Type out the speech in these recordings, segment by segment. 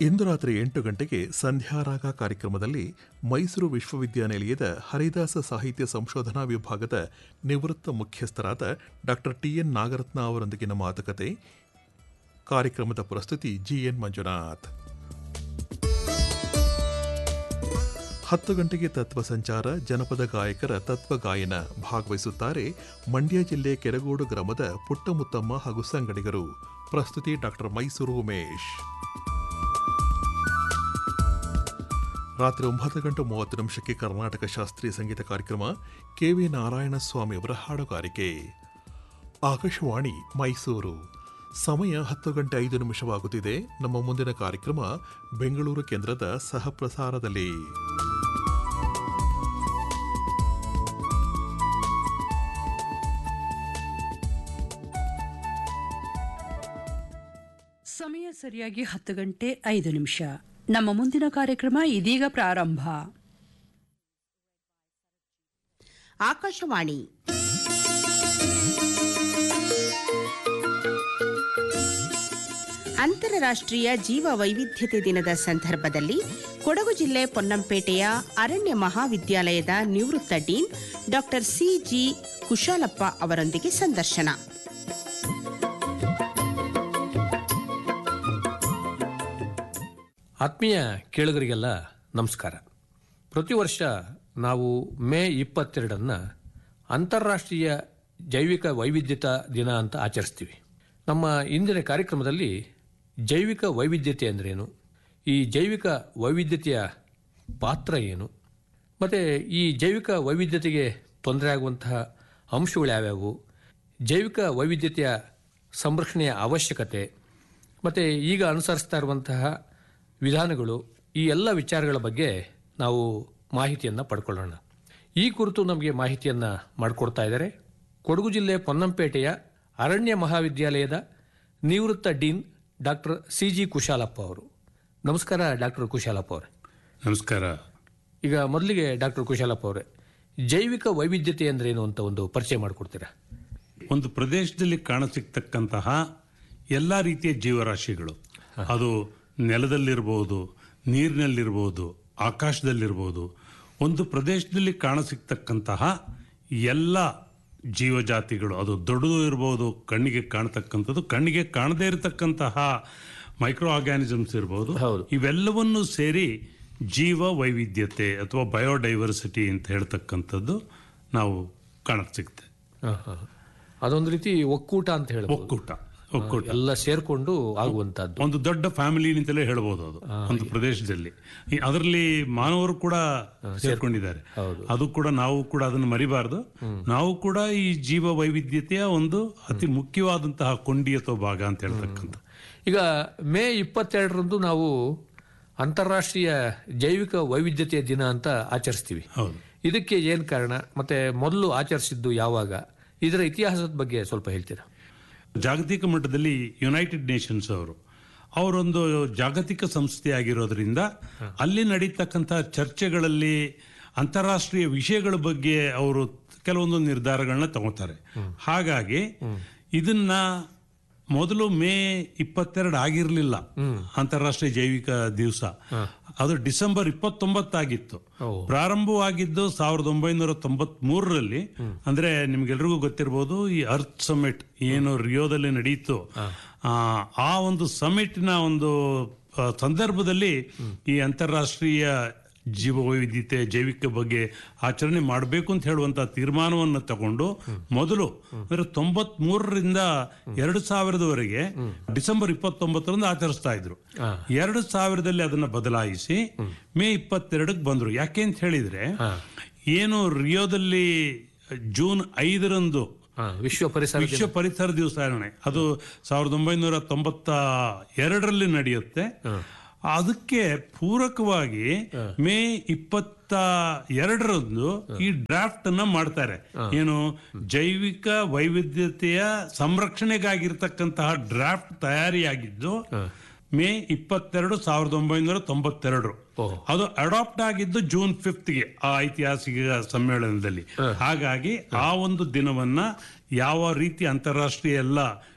ಇಂದು ರಾತ್ರಿ ಎಂಟು ಗಂಟೆಗೆ ಸಂಧ್ಯಾರಾಗ ಕಾರ್ಯಕ್ರಮದಲ್ಲಿ ಮೈಸೂರು ವಿಶ್ವವಿದ್ಯಾನಿಲಯದ ಹರಿದಾಸ ಸಾಹಿತ್ಯ ಸಂಶೋಧನಾ ವಿಭಾಗದ ನಿವೃತ್ತ ಮುಖ್ಯಸ್ಥರಾದ ಡಾಕ್ಟರ್ ಟಿಎನ್ ನಾಗರತ್ನ ಅವರೊಂದಿಗಿನ ಮಾತುಕತೆ ಕಾರ್ಯಕ್ರಮದ ಪ್ರಸ್ತುತಿ ಜಿಎನ್ ಮಂಜುನಾಥ್ ಹತ್ತು ಗಂಟೆಗೆ ತತ್ವ ಸಂಚಾರ ಜನಪದ ಗಾಯಕರ ತತ್ವ ಗಾಯನ ಭಾಗವಹಿಸುತ್ತಾರೆ ಮಂಡ್ಯ ಜಿಲ್ಲೆ ಕೆರಗೋಡು ಗ್ರಾಮದ ಪುಟ್ಟಮುತ್ತಮ್ಮ ಹಾಗೂ ಸಂಗಡಿಗರು ಪ್ರಸ್ತುತಿ ಡಾಕ್ಟರ್ ಮೈಸೂರು ಉಮೇಶ್ ರಾತ್ರಿ ಒಂಬತ್ತು ಗಂಟೆ ಮೂವತ್ತು ನಿಮಿಷಕ್ಕೆ ಕರ್ನಾಟಕ ಶಾಸ್ತ್ರೀಯ ಸಂಗೀತ ಕಾರ್ಯಕ್ರಮ ಕೆವಿ ನಾರಾಯಣ ಸ್ವಾಮಿ ಅವರ ಹಾಡುಗಾರಿಕೆ ಆಕಾಶವಾಣಿ ಮೈಸೂರು ಸಮಯ ಹತ್ತು ಗಂಟೆ ಐದು ನಿಮಿಷವಾಗುತ್ತಿದೆ ನಮ್ಮ ಮುಂದಿನ ಕಾರ್ಯಕ್ರಮ ಬೆಂಗಳೂರು ಕೇಂದ್ರದ ಸಹ ಪ್ರಸಾರದಲ್ಲಿ ಸಮಯ ಸರಿಯಾಗಿ ಹತ್ತು ಗಂಟೆ ಐದು ನಿಮಿಷ ನಮ್ಮ ಮುಂದಿನ ಕಾರ್ಯಕ್ರಮ ಇದೀಗ ಪ್ರಾರಂಭ ಆಕಾಶವಾಣಿ ಅಂತಾರಾಷ್ಟ್ರೀಯ ಜೀವ ವೈವಿಧ್ಯತೆ ದಿನದ ಸಂದರ್ಭದಲ್ಲಿ ಕೊಡಗು ಜಿಲ್ಲೆ ಪೊನ್ನಂಪೇಟೆಯ ಅರಣ್ಯ ಮಹಾವಿದ್ಯಾಲಯದ ನಿವೃತ್ತ ಡೀನ್ ಡಾಕ್ಟರ್ ಸಿಜಿ ಕುಶಾಲಪ್ಪ ಅವರೊಂದಿಗೆ ಸಂದರ್ಶನ ಆತ್ಮೀಯ ಕೇಳುಗರಿಗೆಲ್ಲ ನಮಸ್ಕಾರ ಪ್ರತಿ ವರ್ಷ ನಾವು ಮೇ ಇಪ್ಪತ್ತೆರಡನ್ನು ಅಂತಾರಾಷ್ಟ್ರೀಯ ಜೈವಿಕ ವೈವಿಧ್ಯತಾ ದಿನ ಅಂತ ಆಚರಿಸ್ತೀವಿ ನಮ್ಮ ಇಂದಿನ ಕಾರ್ಯಕ್ರಮದಲ್ಲಿ ಜೈವಿಕ ವೈವಿಧ್ಯತೆ ಅಂದ್ರೇನು ಈ ಜೈವಿಕ ವೈವಿಧ್ಯತೆಯ ಪಾತ್ರ ಏನು ಮತ್ತು ಈ ಜೈವಿಕ ವೈವಿಧ್ಯತೆಗೆ ತೊಂದರೆ ಆಗುವಂತಹ ಅಂಶಗಳು ಯಾವ್ಯಾವು ಜೈವಿಕ ವೈವಿಧ್ಯತೆಯ ಸಂರಕ್ಷಣೆಯ ಅವಶ್ಯಕತೆ ಮತ್ತು ಈಗ ಅನುಸರಿಸ್ತಾ ಇರುವಂತಹ ವಿಧಾನಗಳು ಈ ಎಲ್ಲ ವಿಚಾರಗಳ ಬಗ್ಗೆ ನಾವು ಮಾಹಿತಿಯನ್ನು ಪಡ್ಕೊಳ್ಳೋಣ ಈ ಕುರಿತು ನಮಗೆ ಮಾಹಿತಿಯನ್ನು ಮಾಡಿಕೊಡ್ತಾ ಇದ್ದಾರೆ ಕೊಡಗು ಜಿಲ್ಲೆ ಪೊನ್ನಂಪೇಟೆಯ ಅರಣ್ಯ ಮಹಾವಿದ್ಯಾಲಯದ ನಿವೃತ್ತ dean doctor C G Kushalappa ಅವರು ನಮಸ್ಕಾರ ಡಾಕ್ಟರ್ ಕುಶಾಲಪ್ಪ ಅವರೇ ನಮಸ್ಕಾರ ಈಗ ಮೊದಲಿಗೆ ಡಾಕ್ಟರ್ ಕುಶಾಲಪ್ಪ ಅವರೇ ಜೈವಿಕ ವೈವಿಧ್ಯತೆ ಅಂದ್ರೇನು ಅಂತ ಒಂದು ಪರಿಚಯ ಮಾಡಿಕೊಡ್ತೀರಾ ಒಂದು ಪ್ರದೇಶದಲ್ಲಿ ಕಾಣಸಿಗ್ತಕ್ಕಂತಹ ಎಲ್ಲ ರೀತಿಯ ಜೀವರಾಶಿಗಳು ಅದು ನೆಲದಲ್ಲಿರ್ಬೋದು ನೀರಿನಲ್ಲಿರ್ಬೋದು ಆಕಾಶದಲ್ಲಿರ್ಬೋದು ಒಂದು ಪ್ರದೇಶದಲ್ಲಿ ಕಾಣಸಿಗ್ತಕ್ಕಂತಹ ಎಲ್ಲ ಜೀವಜಾತಿಗಳು ಅದು ದೊಡ್ಡದು ಇರ್ಬೋದು ಕಣ್ಣಿಗೆ ಕಾಣತಕ್ಕಂಥದ್ದು ಕಣ್ಣಿಗೆ ಕಾಣದೇ ಇರತಕ್ಕಂತಹ ಮೈಕ್ರೋ ಆರ್ಗ್ಯಾನಿಸಮ್ಸ್ ಇರ್ಬೋದು ಹೌದು. ಇವೆಲ್ಲವನ್ನು ಸೇರಿ ಜೀವ ವೈವಿಧ್ಯತೆ ಅಥವಾ ಬಯೋಡೈವರ್ಸಿಟಿ ಅಂತ ಹೇಳ್ತಕ್ಕಂಥದ್ದು ನಾವು ಕಾಣಕ್ ಸಿಗುತ್ತೆ ಅದೊಂದು ರೀತಿ ಒಕ್ಕೂಟ ಅಂತ ಹೇಳ್ಬೋದು ಒಕ್ಕೂಟ ಒಕ್ಕೂಟ ಎಲ್ಲ ಸೇರ್ಕೊಂಡು ಆಗುವಂತದ್ದು ಒಂದು ದೊಡ್ಡ ಫ್ಯಾಮಿಲಿ ಅಂತಲೇ ಹೇಳ್ಬೋದು ಅದು ಒಂದು ಪ್ರದೇಶದಲ್ಲಿ ಈ- ಅದರಲ್ಲಿ ಮಾನವರು ಕೂಡ ಸೇರ್ಕೊಂಡಿದ್ದಾರೆ ಅದು ಕೂಡ ನಾವು ಕೂಡ ಅದನ್ನು ಮರಿಬಾರ್ದು ನಾವು ಕೂಡ ಈ ಜೀವ ವೈವಿಧ್ಯತೆಯ ಒಂದು ಅತಿ ಮುಖ್ಯವಾದಂತಹ ಕೊಂಡಿ ಅಥವಾ ಭಾಗ ಅಂತ ಹೇಳ್ತಕ್ಕಂಥ ಈಗ ಮೇ ಇಪ್ಪತ್ತೆರಡರಂದು ನಾವು ಅಂತಾರಾಷ್ಟ್ರೀಯ ಜೈವಿಕ ವೈವಿಧ್ಯತೆಯ ದಿನ ಅಂತ ಆಚರಿಸ್ತೀವಿ ಹೌದು ಇದಕ್ಕೆ ಏನು ಕಾರಣ ಮತ್ತೆ ಮೊದಲು ಆಚರಿಸಿದ್ದು ಯಾವಾಗ ಇದರ ಇತಿಹಾಸದ ಬಗ್ಗೆ ಸ್ವಲ್ಪ ಹೇಳ್ತೀರಾ ಜಾಗತಿಕ ಮಟ್ಟದಲ್ಲಿ ಯುನೈಟೆಡ್ ನೇಷನ್ಸ್ ಅವರು ಅವರೊಂದು ಜಾಗತಿಕ ಸಂಸ್ಥೆ ಆಗಿರೋದ್ರಿಂದ ಅಲ್ಲಿ ನಡೀತಕ್ಕಂಥ ಚರ್ಚೆಗಳಲ್ಲಿ ಅಂತಾರಾಷ್ಟ್ರೀಯ ವಿಷಯಗಳ ಬಗ್ಗೆ ಅವರು ಕೆಲವೊಂದು ನಿರ್ಧಾರಗಳನ್ನ ತಗೋತಾರೆ ಹಾಗಾಗಿ ಇದನ್ನ ಮೊದಲು ಮೇ ಇಪ್ಪತ್ತೆರಡು ಆಗಿರಲಿಲ್ಲ ಅಂತಾರಾಷ್ಟ್ರೀಯ ಜೈವಿಕ ದಿವಸ ಅದು ಡಿಸೆಂಬರ್ ಇಪ್ಪತ್ತೊಂಬತ್ತಾಗಿತ್ತು ಪ್ರಾರಂಭವಾಗಿದ್ದು ಸಾವಿರದ ಒಂಬೈನೂರ ತೊಂಬತ್ ಮೂರರಲ್ಲಿ ಅಂದ್ರೆ ನಿಮ್ಗೆಲ್ರಿಗೂ ಗೊತ್ತಿರಬಹುದು ಈ ಅರ್ತ್ ಸಮಿಟ್ ಏನು ರಿಯೋದಲ್ಲಿ ನಡೆಯಿತು ಆ, ಆ ಒಂದು ಸಮಿಟ್ನ ಒಂದು ಆ, ಸಂದರ್ಭದಲ್ಲಿ ಈ ಅಂತಾರಾಷ್ಟ್ರೀಯ ಜೀವ ವೈವಿಧ್ಯತೆ ಜೈವಿಕ ಬಗ್ಗೆ ಆಚರಣೆ ಮಾಡಬೇಕು ಅಂತ ಹೇಳುವಂತ ತೀರ್ಮಾನವನ್ನು ತಗೊಂಡು ಮೊದಲು ಅಂದ್ರೆ ತೊಂಬತ್ ಮೂರರಿಂದ ಎರಡು ಸಾವಿರದವರೆಗೆ ಡಿಸೆಂಬರ್ ಇಪ್ಪತ್ತೊಂಬತ್ತರಂದು ಆಚರಿಸ್ತಾ ಇದ್ರು ಎರಡು ಸಾವಿರದಲ್ಲಿ ಅದನ್ನ ಬದಲಾಯಿಸಿ ಮೇ ಇಪ್ಪತ್ತೆರಡಕ್ಕೆ ಬಂದ್ರು ಯಾಕೆ ಅಂತ ಹೇಳಿದ್ರೆ ಏನು ರಿಯೋದಲ್ಲಿ ಜೂನ್ ಐದರಂದು ಹಾ, ವಿಶ್ವ ಪರಿಸರ ವಿಶ್ವ ಪರಿಸರ ದಿವಸಾಚರಣೆ ಅದು ಸಾವಿರದ ಒಂಬೈನೂರ ತೊಂಬತ್ತ ಎರಡರಲ್ಲಿ ನಡೆಯುತ್ತೆ ಅದಕ್ಕೆ ಪೂರಕವಾಗಿ ಮೇ ಇಪ್ಪತ್ತ ಎರಡರಂದು ಈ ಡ್ರಾಫ್ಟ್ ಅನ್ನ ಮಾಡ್ತಾರೆ ಏನು ಜೈವಿಕ ವೈವಿಧ್ಯತೆಯ ಸಂರಕ್ಷಣೆಗಾಗಿರ್ತಕ್ಕಂತಹ ಡ್ರಾಫ್ಟ್ ತಯಾರಿಯಾಗಿದ್ದು ಮೇ ಇಪ್ಪತ್ತೆರಡು ಸಾವಿರದ ಒಂಬೈನೂರ ತೊಂಬತ್ತೆರಡು ಅದು ಅಡಾಪ್ಟ್ ಆಗಿದ್ದು ಜೂನ್ ಫಿಫ್ತ್ಗೆ ಆ ಐತಿಹಾಸಿಕ ಸಮ್ಮೇಳನದಲ್ಲಿ ಹಾಗಾಗಿ ಆ ಒಂದು ದಿನವನ್ನ ಯಾವ ರೀತಿ ಅಂತಾರಾಷ್ಟ್ರೀಯ ಎಲ್ಲ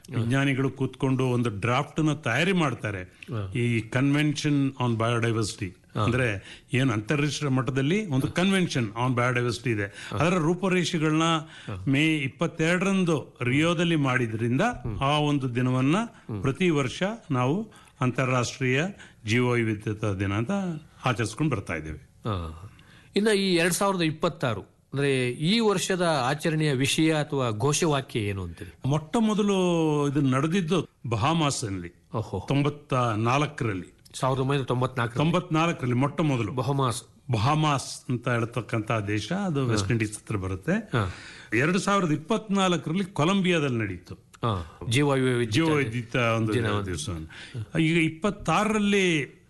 ವಿಜ್ಞಾನಿಗಳು ಕೂತ್ಕೊಂಡು ಒಂದು ಡ್ರಾಫ್ಟ್ ನ ತಯಾರಿ ಮಾಡ್ತಾರೆ ಈ ಕನ್ವೆನ್ಷನ್ ಆನ್ ಬಯೋಡೈವರ್ಸಿಟಿ ಅಂದ್ರೆ ಏನು ಅಂತಾರಾಷ್ಟ್ರೀಯ ಮಟ್ಟದಲ್ಲಿ ಒಂದು ಕನ್ವೆನ್ಷನ್ ಆನ್ ಬಯೋಡೈವರ್ಸಿಟಿ ಇದೆ ಅದರ ರೂಪರೇಷೆಗಳನ್ನ ಮೇ ಇಪ್ಪತ್ತೆರಡರಂದು ರಿಯೋದಲ್ಲಿ ಮಾಡಿದ್ರಿಂದ ಆ ಒಂದು ದಿನವನ್ನ ಪ್ರತಿ ವರ್ಷ ನಾವು ಅಂತಾರಾಷ್ಟ್ರೀಯ ಜೀವವೈವಿಧ್ಯತಾ ದಿನ ಅಂತ ಆಚರಿಸ್ಕೊಂಡು ಬರ್ತಾ ಇದ್ದೇವೆ ಆ. ಇನ್ನು ಈ ಎರಡ್ ಸಾವಿರದ ಇಪ್ಪತ್ತಾರು ಅಂದ್ರೆ ಈ ವರ್ಷದ ಆಚರಣೆಯ ವಿಷಯ ಅಥವಾ ಘೋಷವಾಕ್ಯ ಏನು ಅಂತೀರಿ ಮೊಟ್ಟ ಮೊದಲು ಇದು ನಡೆದಿದ್ದು ಬಹಾಮಾಸ್ ಅಲ್ಲಿ ಓಹೋ ತೊಂಬತ್ತ ನಾಲ್ಕರಲ್ಲಿ ಸಾವಿರದ ಒಂಬೈನೂರ ತೊಂಬತ್ನಾಲ್ಕು ತೊಂಬತ್ನಾಲ್ಕರಲ್ಲಿ ಮೊಟ್ಟ ಮೊದಲು ಬಹಮಾಸ್ ಬಹಾಮಾಸ್ ಅಂತ ಹೇಳ್ತಕ್ಕಂತ ದೇಶ ಅದು ವೆಸ್ಟ್ ಇಂಡೀಸ್ ಹತ್ರ ಬರುತ್ತೆ ಹಾ. ಎರಡು ಸಾವಿರದ ಇಪ್ಪತ್ನಾಲ್ಕರಲ್ಲಿ ಕೊಲಂಬಿಯಾದಲ್ಲಿ ನಡೀತು ಆ, ಜೀವ ವೈವಿಧ್ಯ ಜೀವವೈದ್ಯಿತ ಒಂದು ದಿವಸ ಈಗ ಇಪ್ಪತ್ತಾರರಲ್ಲಿ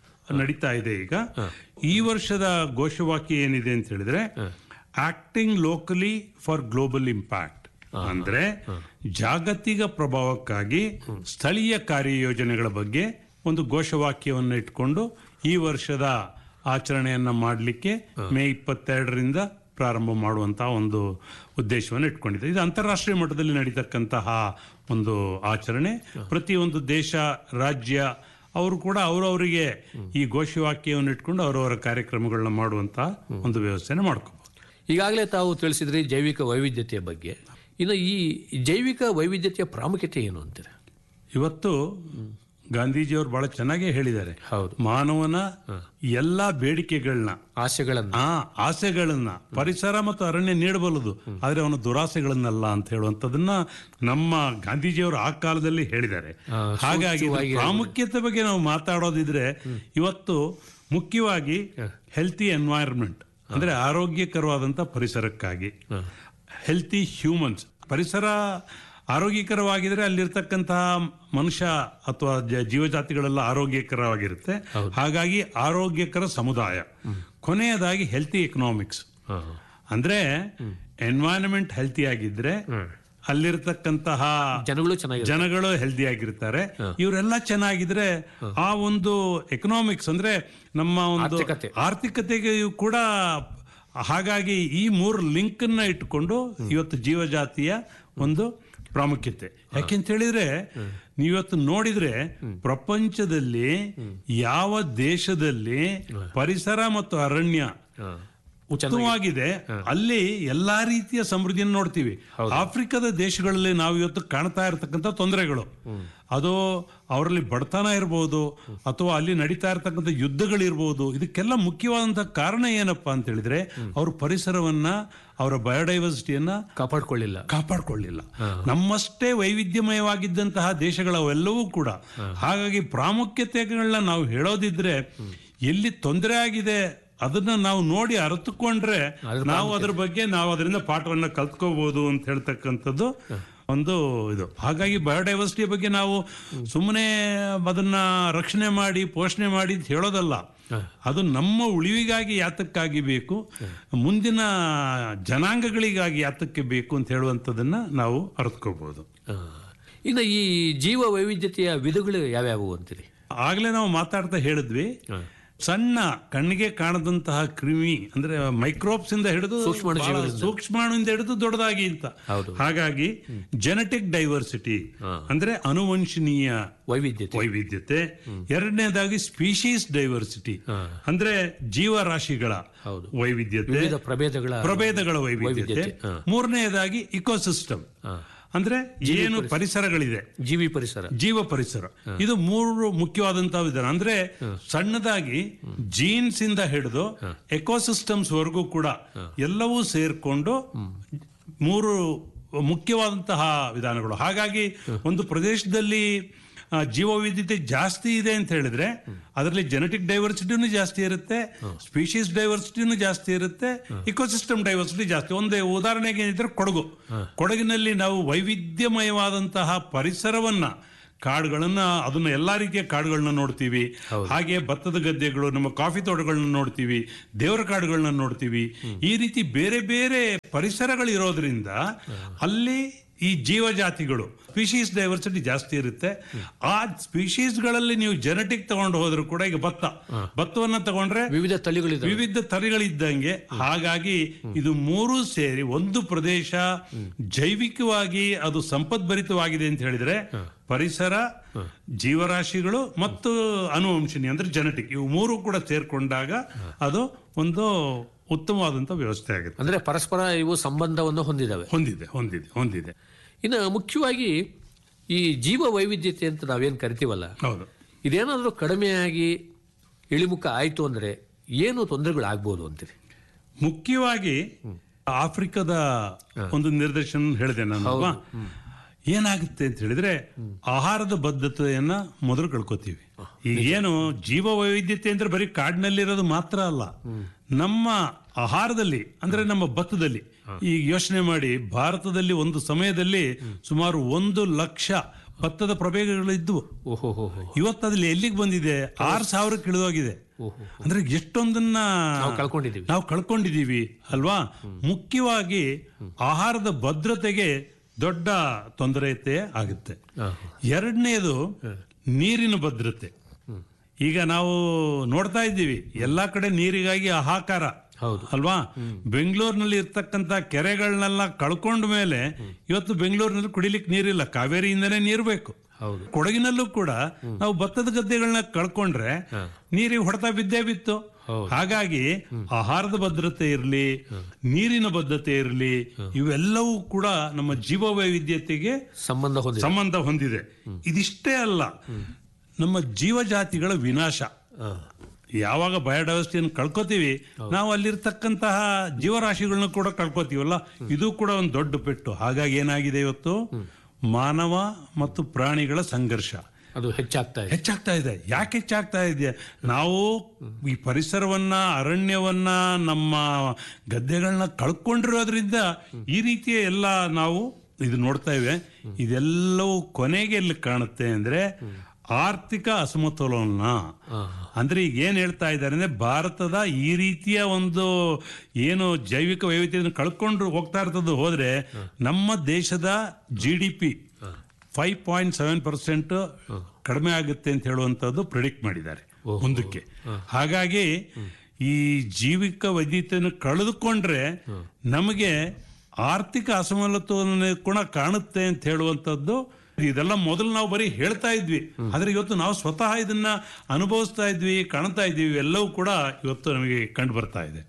ನಡೀತಾ ಇದೆ ಈಗ ಈ ವರ್ಷದ ಘೋಷವಾಕ್ಯ ಏನಿದೆ ಅಂತ ಹೇಳಿದ್ರೆ acting locally for global impact ಅಂದ್ರೆ ಜಾಗತಿಕ ಪ್ರಭಾವಕ್ಕಾಗಿ ಸ್ಥಳೀಯ ಕಾರ್ಯಯೋಜನೆಗಳ ಬಗ್ಗೆ ಒಂದು ಘೋಷವಾಕ್ಯವನ್ನು ಇಟ್ಕೊಂಡು ಈ ವರ್ಷದ ಆಚರಣೆಯನ್ನ ಮಾಡಲಿಕ್ಕೆ ಮೇ ಇಪ್ಪತ್ತೆರಡರಿಂದ ಪ್ರಾರಂಭ ಮಾಡುವಂತಹ ಒಂದು ಉದ್ದೇಶವನ್ನು ಇಟ್ಕೊಂಡಿದೆ ಇದು ಅಂತಾರಾಷ್ಟ್ರೀಯ ಮಟ್ಟದಲ್ಲಿ ನಡೀತಕ್ಕಂತಹ ಒಂದು ಆಚರಣೆ ಪ್ರತಿಯೊಂದು ದೇಶ ರಾಜ್ಯ ಅವರು ಕೂಡ ಅವರವರಿಗೆ ಈ ಘೋಷವಾಕ್ಯವನ್ನು ಇಟ್ಕೊಂಡು ಅವರವರ ಕಾರ್ಯಕ್ರಮಗಳನ್ನ ಮಾಡುವಂತಹ ಒಂದು ವ್ಯವಸ್ಥೆನ ಮಾಡ್ಕೋಬಹುದು ಈಗಾಗಲೇ ತಾವು ತಿಳಿಸಿದ್ರಿ ಜೈವಿಕ ವೈವಿಧ್ಯತೆಯ ಬಗ್ಗೆ ಇನ್ನು ಈ ಜೈವಿಕ ವೈವಿಧ್ಯತೆಯ ಪ್ರಾಮುಖ್ಯತೆ ಏನು ಅಂತೀರ ಇವತ್ತು ಗಾಂಧೀಜಿಯವರು ಬಹಳ ಚೆನ್ನಾಗೇ ಹೇಳಿದ್ದಾರೆ ಹೌದು ಮಾನವನ ಎಲ್ಲಾ ಬೇಡಿಕೆಗಳನ್ನ ಆಸೆಗಳನ್ನು ಆ ಆಸೆಗಳನ್ನ ಪರಿಸರ ಮತ್ತು ಅರಣ್ಯ ನೀಡಬಲ್ಲದು ಆದ್ರೆ ಅವನ ದುರಾಸೆಗಳನ್ನಲ್ಲ ಅಂತ ಹೇಳುವಂತದನ್ನ ನಮ್ಮ ಗಾಂಧೀಜಿಯವರು ಆ ಕಾಲದಲ್ಲಿ ಹೇಳಿದ್ದಾರೆ ಹಾಗಾಗಿ ಇದ್ರ ಪ್ರಾಮುಖ್ಯತೆ ಬಗ್ಗೆ ನಾವು ಮಾತಾಡೋದಿದ್ರೆ ಇವತ್ತು ಮುಖ್ಯವಾಗಿ ಹೆಲ್ತಿ ಎನ್ವೈರನ್ಮೆಂಟ್ ಅಂದ್ರೆ ಆರೋಗ್ಯಕರವಾದಂತ ಪರಿಸರಕ್ಕಾಗಿ ಹೆಲ್ತಿ ಹ್ಯೂಮನ್ಸ್ ಪರಿಸರ ಆರೋಗ್ಯಕರವಾಗಿದ್ರೆ ಅಲ್ಲಿರ್ತಕ್ಕಂತಹ ಮನುಷ್ಯ ಅಥವಾ ಜ- ಜೀವಜಾತಿಗಳೆಲ್ಲ ಆರೋಗ್ಯಕರವಾಗಿರುತ್ತೆ ಹಾಗಾಗಿ ಆರೋಗ್ಯಕರ ಸಮುದಾಯ ಕೊನೆಯದಾಗಿ ಹೆಲ್ತಿ ಎಕನಾಮಿಕ್ಸ್ ಅಂದ್ರೆ ಎನ್ವೈರನ್ಮೆಂಟ್ ಹೆಲ್ತಿ ಆಗಿದ್ರೆ ಅಲ್ಲಿರ್ತಕ್ಕಂತಹ ಜನಗಳು ಚೆನ್ನಾಗಿ ಜನಗಳು ಹೆಲ್ದಿ ಆಗಿರ್ತಾರೆ ಇವರೆಲ್ಲ ಚೆನ್ನಾಗಿದ್ರೆ ಆ ಒಂದು ಎಕನಾಮಿಕ್ಸ್ ಅಂದ್ರೆ ನಮ್ಮ ಒಂದು ಆರ್ಥಿಕತೆ. ಆರ್ಥಿಕತೆಗೆ ಕೂಡ ಹಾಗಾಗಿ ಈ ಮೂರು ಲಿಂಕ್ ಅನ್ನ ಇಟ್ಕೊಂಡು ಇವತ್ತು ಜೀವಜಾತಿಯ ಒಂದು ಪ್ರಾಮುಖ್ಯತೆ ಯಾಕೆಂತ ಹೇಳಿದ್ರೆ ನೀವತ್ತು ನೋಡಿದ್ರೆ ಪ್ರಪಂಚದಲ್ಲಿ ಯಾವ ದೇಶದಲ್ಲಿ ಪರಿಸರ ಮತ್ತು ಅರಣ್ಯ ಉತ್ತಮವಾಗಿದೆ ಅಲ್ಲಿ ಎಲ್ಲಾ ರೀತಿಯ ಸಮೃದ್ಧಿಯನ್ನು ನೋಡ್ತೀವಿ ಆಫ್ರಿಕಾದ ದೇಶಗಳಲ್ಲಿ ನಾವು ಇವತ್ತು ಕಾಣ್ತಾ ಇರತಕ್ಕಂಥ ತೊಂದರೆಗಳು ಅದು ಅವರಲ್ಲಿ ಬಡತನ ಇರ್ಬೋದು ಅಥವಾ ಅಲ್ಲಿ ನಡೀತಾ ಇರತಕ್ಕಂಥ ಯುದ್ಧಗಳಿರ್ಬೋದು ಇದಕ್ಕೆಲ್ಲ ಮುಖ್ಯವಾದಂತಹ ಕಾರಣ ಏನಪ್ಪಾ ಅಂತ ಹೇಳಿದ್ರೆ ಅವರು ಪರಿಸರವನ್ನ ಅವರ ಬಯೋಡೈವರ್ಸಿಟಿಯನ್ನ ಕಾಪಾಡ್ಕೊಳ್ಳಿಲ್ಲ ಕಾಪಾಡ್ಕೊಳ್ಳಿಲ್ಲ ನಮ್ಮಷ್ಟೇ ವೈವಿಧ್ಯಮಯವಾಗಿದ್ದಂತಹ ದೇಶಗಳವೆಲ್ಲವೂ ಕೂಡ ಹಾಗಾಗಿ ಪ್ರಾಮುಖ್ಯತೆಗಳನ್ನ ನಾವು ಹೇಳೋದಿದ್ರೆ ಎಲ್ಲಿ ತೊಂದರೆ ಆಗಿದೆ ಅದನ್ನ ನಾವು ನೋಡಿ ಅರಿತುಕೊಂಡ್ರೆ ನಾವು ಅದ್ರ ಬಗ್ಗೆ ನಾವು ಅದರಿಂದ ಪಾಠವನ್ನ ಕಲ್ತ್ಕೋಬಹುದು ಅಂತ ಹೇಳ್ತಕ್ಕಂಥದ್ದು ಒಂದು ಇದು ಹಾಗಾಗಿ ಬಯೋಡೈವರ್ಸಿಟಿ ಬಗ್ಗೆ ನಾವು ಸುಮ್ಮನೆ ಅದನ್ನ ರಕ್ಷಣೆ ಮಾಡಿ ಪೋಷಣೆ ಮಾಡಿ ಅಂತ ಹೇಳೋದಲ್ಲ ಅದು ನಮ್ಮ ಉಳಿವಿಗಾಗಿ ಯಾತಕ್ಕಾಗಿ ಬೇಕು ಮುಂದಿನ ಜನಾಂಗಗಳಿಗಾಗಿ ಯಾತಕ್ಕೆ ಬೇಕು ಅಂತ ಹೇಳುವಂಥದ್ದನ್ನ ನಾವು ಅರ್ಥಕೋಬಹುದು ಆ. ಇನ್ನು ಈ ಜೀವ ವೈವಿಧ್ಯತೆಯ ವಿಧಗಳು ಯಾವ್ಯಾವು ಅಂತೀರಿ ಆಗ್ಲೇ ನಾವು ಮಾತಾಡ್ತಾ ಹೇಳಿದ್ವಿ ಸಣ್ಣ ಕಣ್ಣಿಗೆ ಕಾಣದಂತಹ ಕ್ರಿಮಿ ಅಂದ್ರೆ ಮೈಕ್ರೋಬ್ಸ್ ಇಂದ ಹಿಡಿದು ಸೂಕ್ಷ್ಮಾಣು ಬಹಳ ಸೂಕ್ಷ್ಮಾಣುವಿಂದ ಹಿಡಿದು ದೊಡ್ಡದಾಗಿ ಅಂತ ಹೌದು. ಹಾಗಾಗಿ ಜೆನೆಟಿಕ್ ಡೈವರ್ಸಿಟಿ ಅಂದ್ರೆ ಅನುವಂಶನೀಯ ವೈವಿಧ್ಯತೆ ವೈವಿಧ್ಯತೆ ಎರಡನೇದಾಗಿ ಸ್ಪೀಶೀಸ್ ಡೈವರ್ಸಿಟಿ ಅಂದ್ರೆ ಜೀವರಾಶಿಗಳ ಹೌದು. ವೈವಿಧ್ಯತೆ ವಿವಿಧ ಪ್ರಭೇದಗಳ ಪ್ರಭೇದಗಳ ವೈವಿಧ್ಯತೆ ವೈವಿಧ್ಯತೆ, ಹಾ. ಮೂರನೆಯದಾಗಿ ಇಕೋಸಿಸ್ಟಮ್ ಅಂದ್ರೆ ಏನು ಪರಿಸರಗಳಿದೆ ಜೀವಿ ಪರಿಸರ ಜೀವ ಪರಿಸರ ಇದು ಮೂರು ಮುಖ್ಯವಾದಂತಹ ವಿಧಾನ ಅಂದ್ರೆ ಸಣ್ಣದಾಗಿ ಜೀನ್ಸ್ ಇಂದ ಹಿಡಿದು ಎಕೋಸಿಸ್ಟಮ್ಸ್ ವರೆಗೂ ಕೂಡ ಎಲ್ಲವೂ ಸೇರ್ಕೊಂಡು ಮೂರು ಮುಖ್ಯವಾದಂತಹ ವಿಧಾನಗಳು ಹಾಗಾಗಿ ಒಂದು ಪ್ರದೇಶದಲ್ಲಿ ಆ, ಜೀವವೈವಿಧ್ಯತೆ ಜಾಸ್ತಿ ಇದೆ ಅಂತ ಹೇಳಿದ್ರೆ ಅದರಲ್ಲಿ ಜೆನೆಟಿಕ್ ಡೈವರ್ಸಿಟಿನೂ ಜಾಸ್ತಿ ಇರುತ್ತೆ ಸ್ಪೀಶೀಸ್ ಡೈವರ್ಸಿಟಿನೂ ಜಾಸ್ತಿ ಇರುತ್ತೆ ಇಕೋಸಿಸ್ಟಮ್ ಡೈವರ್ಸಿಟಿ ಜಾಸ್ತಿ ಒಂದು ಉದಾಹರಣೆಗೆ ಏನಿದ್ರೆ ಕೊಡಗು ಕೊಡಗಿನಲ್ಲಿ ನಾವು ವೈವಿಧ್ಯಮಯವಾದಂತಹ ಪರಿಸರವನ್ನ ಕಾಡುಗಳನ್ನ ಅದನ್ನ ಎಲ್ಲಾ ರೀತಿಯ ಕಾಡುಗಳನ್ನ ನೋಡ್ತೀವಿ ಹಾಗೆ ಭತ್ತದ ಗದ್ದೆಗಳು ನಮ್ಮ ಕಾಫಿ ತೋಟಗಳನ್ನ ನೋಡ್ತೀವಿ ದೇವರ ಕಾಡುಗಳನ್ನ ನೋಡ್ತೀವಿ ಈ ರೀತಿ ಬೇರೆ ಬೇರೆ ಪರಿಸರಗಳು ಇರೋದ್ರಿಂದ ಅಲ್ಲಿ ಈ ಜೀವಜಾತಿಗಳು ಸ್ಪೀಶೀಸ್ ಡೈವರ್ಸಿಟಿ ಜಾಸ್ತಿ ಇರುತ್ತೆ ಆ ಸ್ಪೀಶೀಸ್ಗಳಲ್ಲಿ ನೀವು ಜೆನೆಟಿಕ್ ತಗೊಂಡು ಹೋದ್ರು ಕೂಡ ಈಗ ಭತ್ತ ಭತ್ತವನ್ನ ತಗೊಂಡ್ರೆ ವಿವಿಧ ತಳಿಗಳಿದ್ದಾವೆ ವಿವಿಧ ತಳಿಗಳಿದ್ದಂಗೆ ಹಾಗಾಗಿ ಇದು ಮೂರು ಸೇರಿ ಒಂದು ಪ್ರದೇಶ ಜೈವಿಕವಾಗಿ ಅದು ಸಂಪದ್ಭರಿತವಾಗಿದೆ ಅಂತ ಹೇಳಿದ್ರೆ ಪರಿಸರ ಜೀವರಾಶಿಗಳು ಮತ್ತು ಅನುವಂಶಿನಿ ಅಂದ್ರೆ ಜೆನೆಟಿಕ್ ಇವು ಮೂರು ಕೂಡ ಸೇರ್ಕೊಂಡಾಗ ಅದು ಒಂದು ಉತ್ತಮವಾದಂತ ವ್ಯವಸ್ಥೆ ಆಗುತ್ತೆ ಅಂದ್ರೆ ಪರಸ್ಪರ ಇವು ಸಂಬಂಧವನ್ನು ಹೊಂದಿದಾವೆ ಹೊಂದಿದೆ ಹೊಂದಿದೆ ಹೊಂದಿದೆ ಇನ್ನು ಮುಖ್ಯವಾಗಿ ಈ ಜೀವ ವೈವಿಧ್ಯತೆ ಅಂತ ನಾವೇನು ಕರಿತೀವಲ್ಲ ಹೌದು ಇದೇನಾದರೂ ಕಡಿಮೆಯಾಗಿ ಇಳಿಮುಖ ಆಯ್ತು ಅಂದ್ರೆ ಏನು ತೊಂದರೆಗಳಾಗ್ಬೋದು ಅಂತೀರಿ ಮುಖ್ಯವಾಗಿ ಆಫ್ರಿಕಾದ ಒಂದು ನಿರ್ದೇಶನ ಹೇಳಿದೆ ನಾನು ಅಲ್ವಾ? ಏನಾಗುತ್ತೆ ಅಂತ ಹೇಳಿದ್ರೆ ಆಹಾರದ ಬದ್ಧತೆಯನ್ನ ಮೊದಲು ಕಳ್ಕೊತೀವಿ ಈಗ ಏನು ಜೀವ ವೈವಿಧ್ಯತೆ ಅಂದ್ರೆ ಬರೀ ಕಾಡಿನಲ್ಲಿರೋದು ಮಾತ್ರ ಅಲ್ಲ ನಮ್ಮ ಆಹಾರದಲ್ಲಿ ಅಂದ್ರೆ ನಮ್ಮ ಭತ್ತದಲ್ಲಿ ಈಗ ಯೋಚನೆ ಮಾಡಿ ಭಾರತದಲ್ಲಿ ಒಂದು ಸಮಯದಲ್ಲಿ ಸುಮಾರು ಒಂದು ಲಕ್ಷ ಭತ್ತದ ಪ್ರಭೇದಗಳು ಇದ್ವು ಓಹೋ ಹೋ ಹೋ ಇವತ್ತು ಅದ್ರಲ್ಲಿ ಎಲ್ಲಿಗೆ ಬಂದಿದೆ ಆರು ಸಾವಿರಕ್ಕೆ ಇಳಿದೋಗಿದೆ ಅಂದ್ರೆ ಎಷ್ಟೊಂದನ್ನ ನಾವು ಕಳ್ಕೊಂಡಿದ್ದೀವಿ ನಾವು ಕಳ್ಕೊಂಡಿದೀವಿ ಅಲ್ವಾ ಮುಖ್ಯವಾಗಿ ಆಹಾರದ ಭದ್ರತೆಗೆ ದೊಡ್ಡ ತೊಂದರೆತೆ ಆಗುತ್ತೆ ಹಾ. ಎರಡನೇದು ನೀರಿನ ಭದ್ರತೆ ಈಗ ನಾವು ನೋಡ್ತಾ ಇದ್ದೀವಿ ಎಲ್ಲಾ ಕಡೆ ನೀರಿಗಾಗಿ ಹಾಹಾಕಾರ ಹೌದು. ಅಲ್ವಾ ಬೆಂಗಳೂರಿನಲ್ಲಿ ಇರ್ತಕ್ಕಂತ ಕೆರೆಗಳನ್ನೆಲ್ಲ ಕಳ್ಕೊಂಡ ಮೇಲೆ ಇವತ್ತು ಬೆಂಗಳೂರಿನಲ್ಲಿ ಕುಡಿಲಿಕ್ಕೆ ನೀರಿಲ್ಲ ಕಾವೇರಿಯಿಂದನೇ ನೀರು ಬೇಕು ಹೌದು ಕೊಡಗಿನಲ್ಲೂ ಕೂಡ ನಾವು ಭತ್ತದ ಗದ್ದೆಗಳನ್ನ ಕಳ್ಕೊಂಡ್ರೆ ನೀರಿಗೆ ಹೊಡೆತ ಬಿದ್ದೇ ಬಿತ್ತು ಹಾಗಾಗಿ ಆಹಾರದ ಭದ್ರತೆ ಇರಲಿ ನೀರಿನ ಭದ್ರತೆ ಇರಲಿ ಇವೆಲ್ಲವೂ ಕೂಡ ನಮ್ಮ ಜೀವ ವೈವಿಧ್ಯತೆಗೆ ಸಂಬಂಧ ಹೊಂದಿದೆ ಸಂಬಂಧ ಹೊಂದಿದೆ ಇದಿಷ್ಟೇ ಅಲ್ಲ ನಮ್ಮ ಜೀವಜಾತಿಗಳ ವಿನಾಶ ಯಾವಾಗ ಬಯೋಡೈವರ್ಸಿಟಿಯನ್ನು ಕಳ್ಕೊತೀವಿ ನಾವು ಅಲ್ಲಿರ್ತಕ್ಕಂತಹ ಜೀವರಾಶಿಗಳನ್ನ ಕೂಡ ಕಳ್ಕೊತೀವಲ್ಲ ಇದು ಕೂಡ ಒಂದು ದೊಡ್ಡ ಪೆಟ್ಟು ಹಾಗಾಗಿ ಏನಾಗಿದೆ ಇವತ್ತು ಮಾನವ ಮತ್ತು ಪ್ರಾಣಿಗಳ ಸಂಘರ್ಷ ಅದು ಹೆಚ್ಚಾಗ್ತಾ ಇದೆ ಹೆಚ್ಚಾಗ್ತಾ ಇದೆ ಯಾಕೆ ಹೆಚ್ಚಾಗ್ತಾ ಇದೆ ನಾವು ಈ ಪರಿಸರವನ್ನ ಅರಣ್ಯವನ್ನ ನಮ್ಮ ಗದ್ದೆಗಳನ್ನ ಕಳ್ಕೊಂಡಿರೋದ್ರಿಂದ ಈ ರೀತಿಯ ಎಲ್ಲ ನಾವು ಇದು ನೋಡ್ತಾ ಇವೆ ಇದೆಲ್ಲವೂ ಕೊನೆಗೆ ಎಲ್ಲಿ ಕಾಣುತ್ತೆ ಅಂದ್ರೆ ಆರ್ಥಿಕ ಅಸಮತೋಲನ ಅಂದ್ರೆ ಈಗ ಏನ್ ಹೇಳ್ತಾ ಇದ್ದಾರೆ ಅಂದ್ರೆ ಭಾರತದ ಈ ರೀತಿಯ ಒಂದು ಏನು ಜೈವಿಕ ವೈವಿಧ್ಯತೆಯನ್ನು ಕಳ್ಕೊಂಡು ಹೋಗ್ತಾ ಇರ್ತದ್ದು ಹೋದ್ರೆ ನಮ್ಮ ದೇಶದ G D P five point seven percent ಕಡಿಮೆ ಆಗುತ್ತೆ ಅಂತ ಹೇಳುವಂತದ್ದು ಪ್ರಿಡಿಕ್ಟ್ ಮಾಡಿದ್ದಾರೆ ಮುಂದಕ್ಕೆ ಹಾಗಾಗಿ ಈ ಜೀವಿಕ ವೈದ್ಯತೆಯನ್ನು ಕಳೆದುಕೊಂಡ್ರೆ ನಮಗೆ ಆರ್ಥಿಕ ಅಸಮತೋಲನ ಕೂಡ ಕಾಣುತ್ತೆ ಅಂತ ಹೇಳುವಂತದ್ದು ಇದೆಲ್ಲ ಮೊದಲು ನಾವು ಬರೀ ಹೇಳ್ತಾ ಇದ್ವಿ ಆದ್ರೆ ಇವತ್ತು ನಾವು ಸ್ವತಃ ಇದನ್ನ ಅನುಭವಿಸ್ತಾ ಇದ್ವಿ ಕಾಣ್ತಾ ಇದ್ವಿ ಎಲ್ಲವೂ ಕೂಡ ಇವತ್ತು ನಮಗೆ ಕಂಡು ಬರ್ತಾ ಇದೆ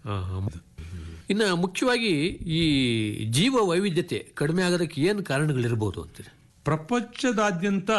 ಇನ್ನು ಮುಖ್ಯವಾಗಿ ಈ ಜೀವ ವೈವಿಧ್ಯತೆ ಕಡಿಮೆ ಆಗೋದಕ್ಕೆ ಏನು ಕಾರಣಗಳಿರ್ಬೋದು ಅಂತೀರಿ ಪ್ರಪಂಚದಾದ್ಯಂತ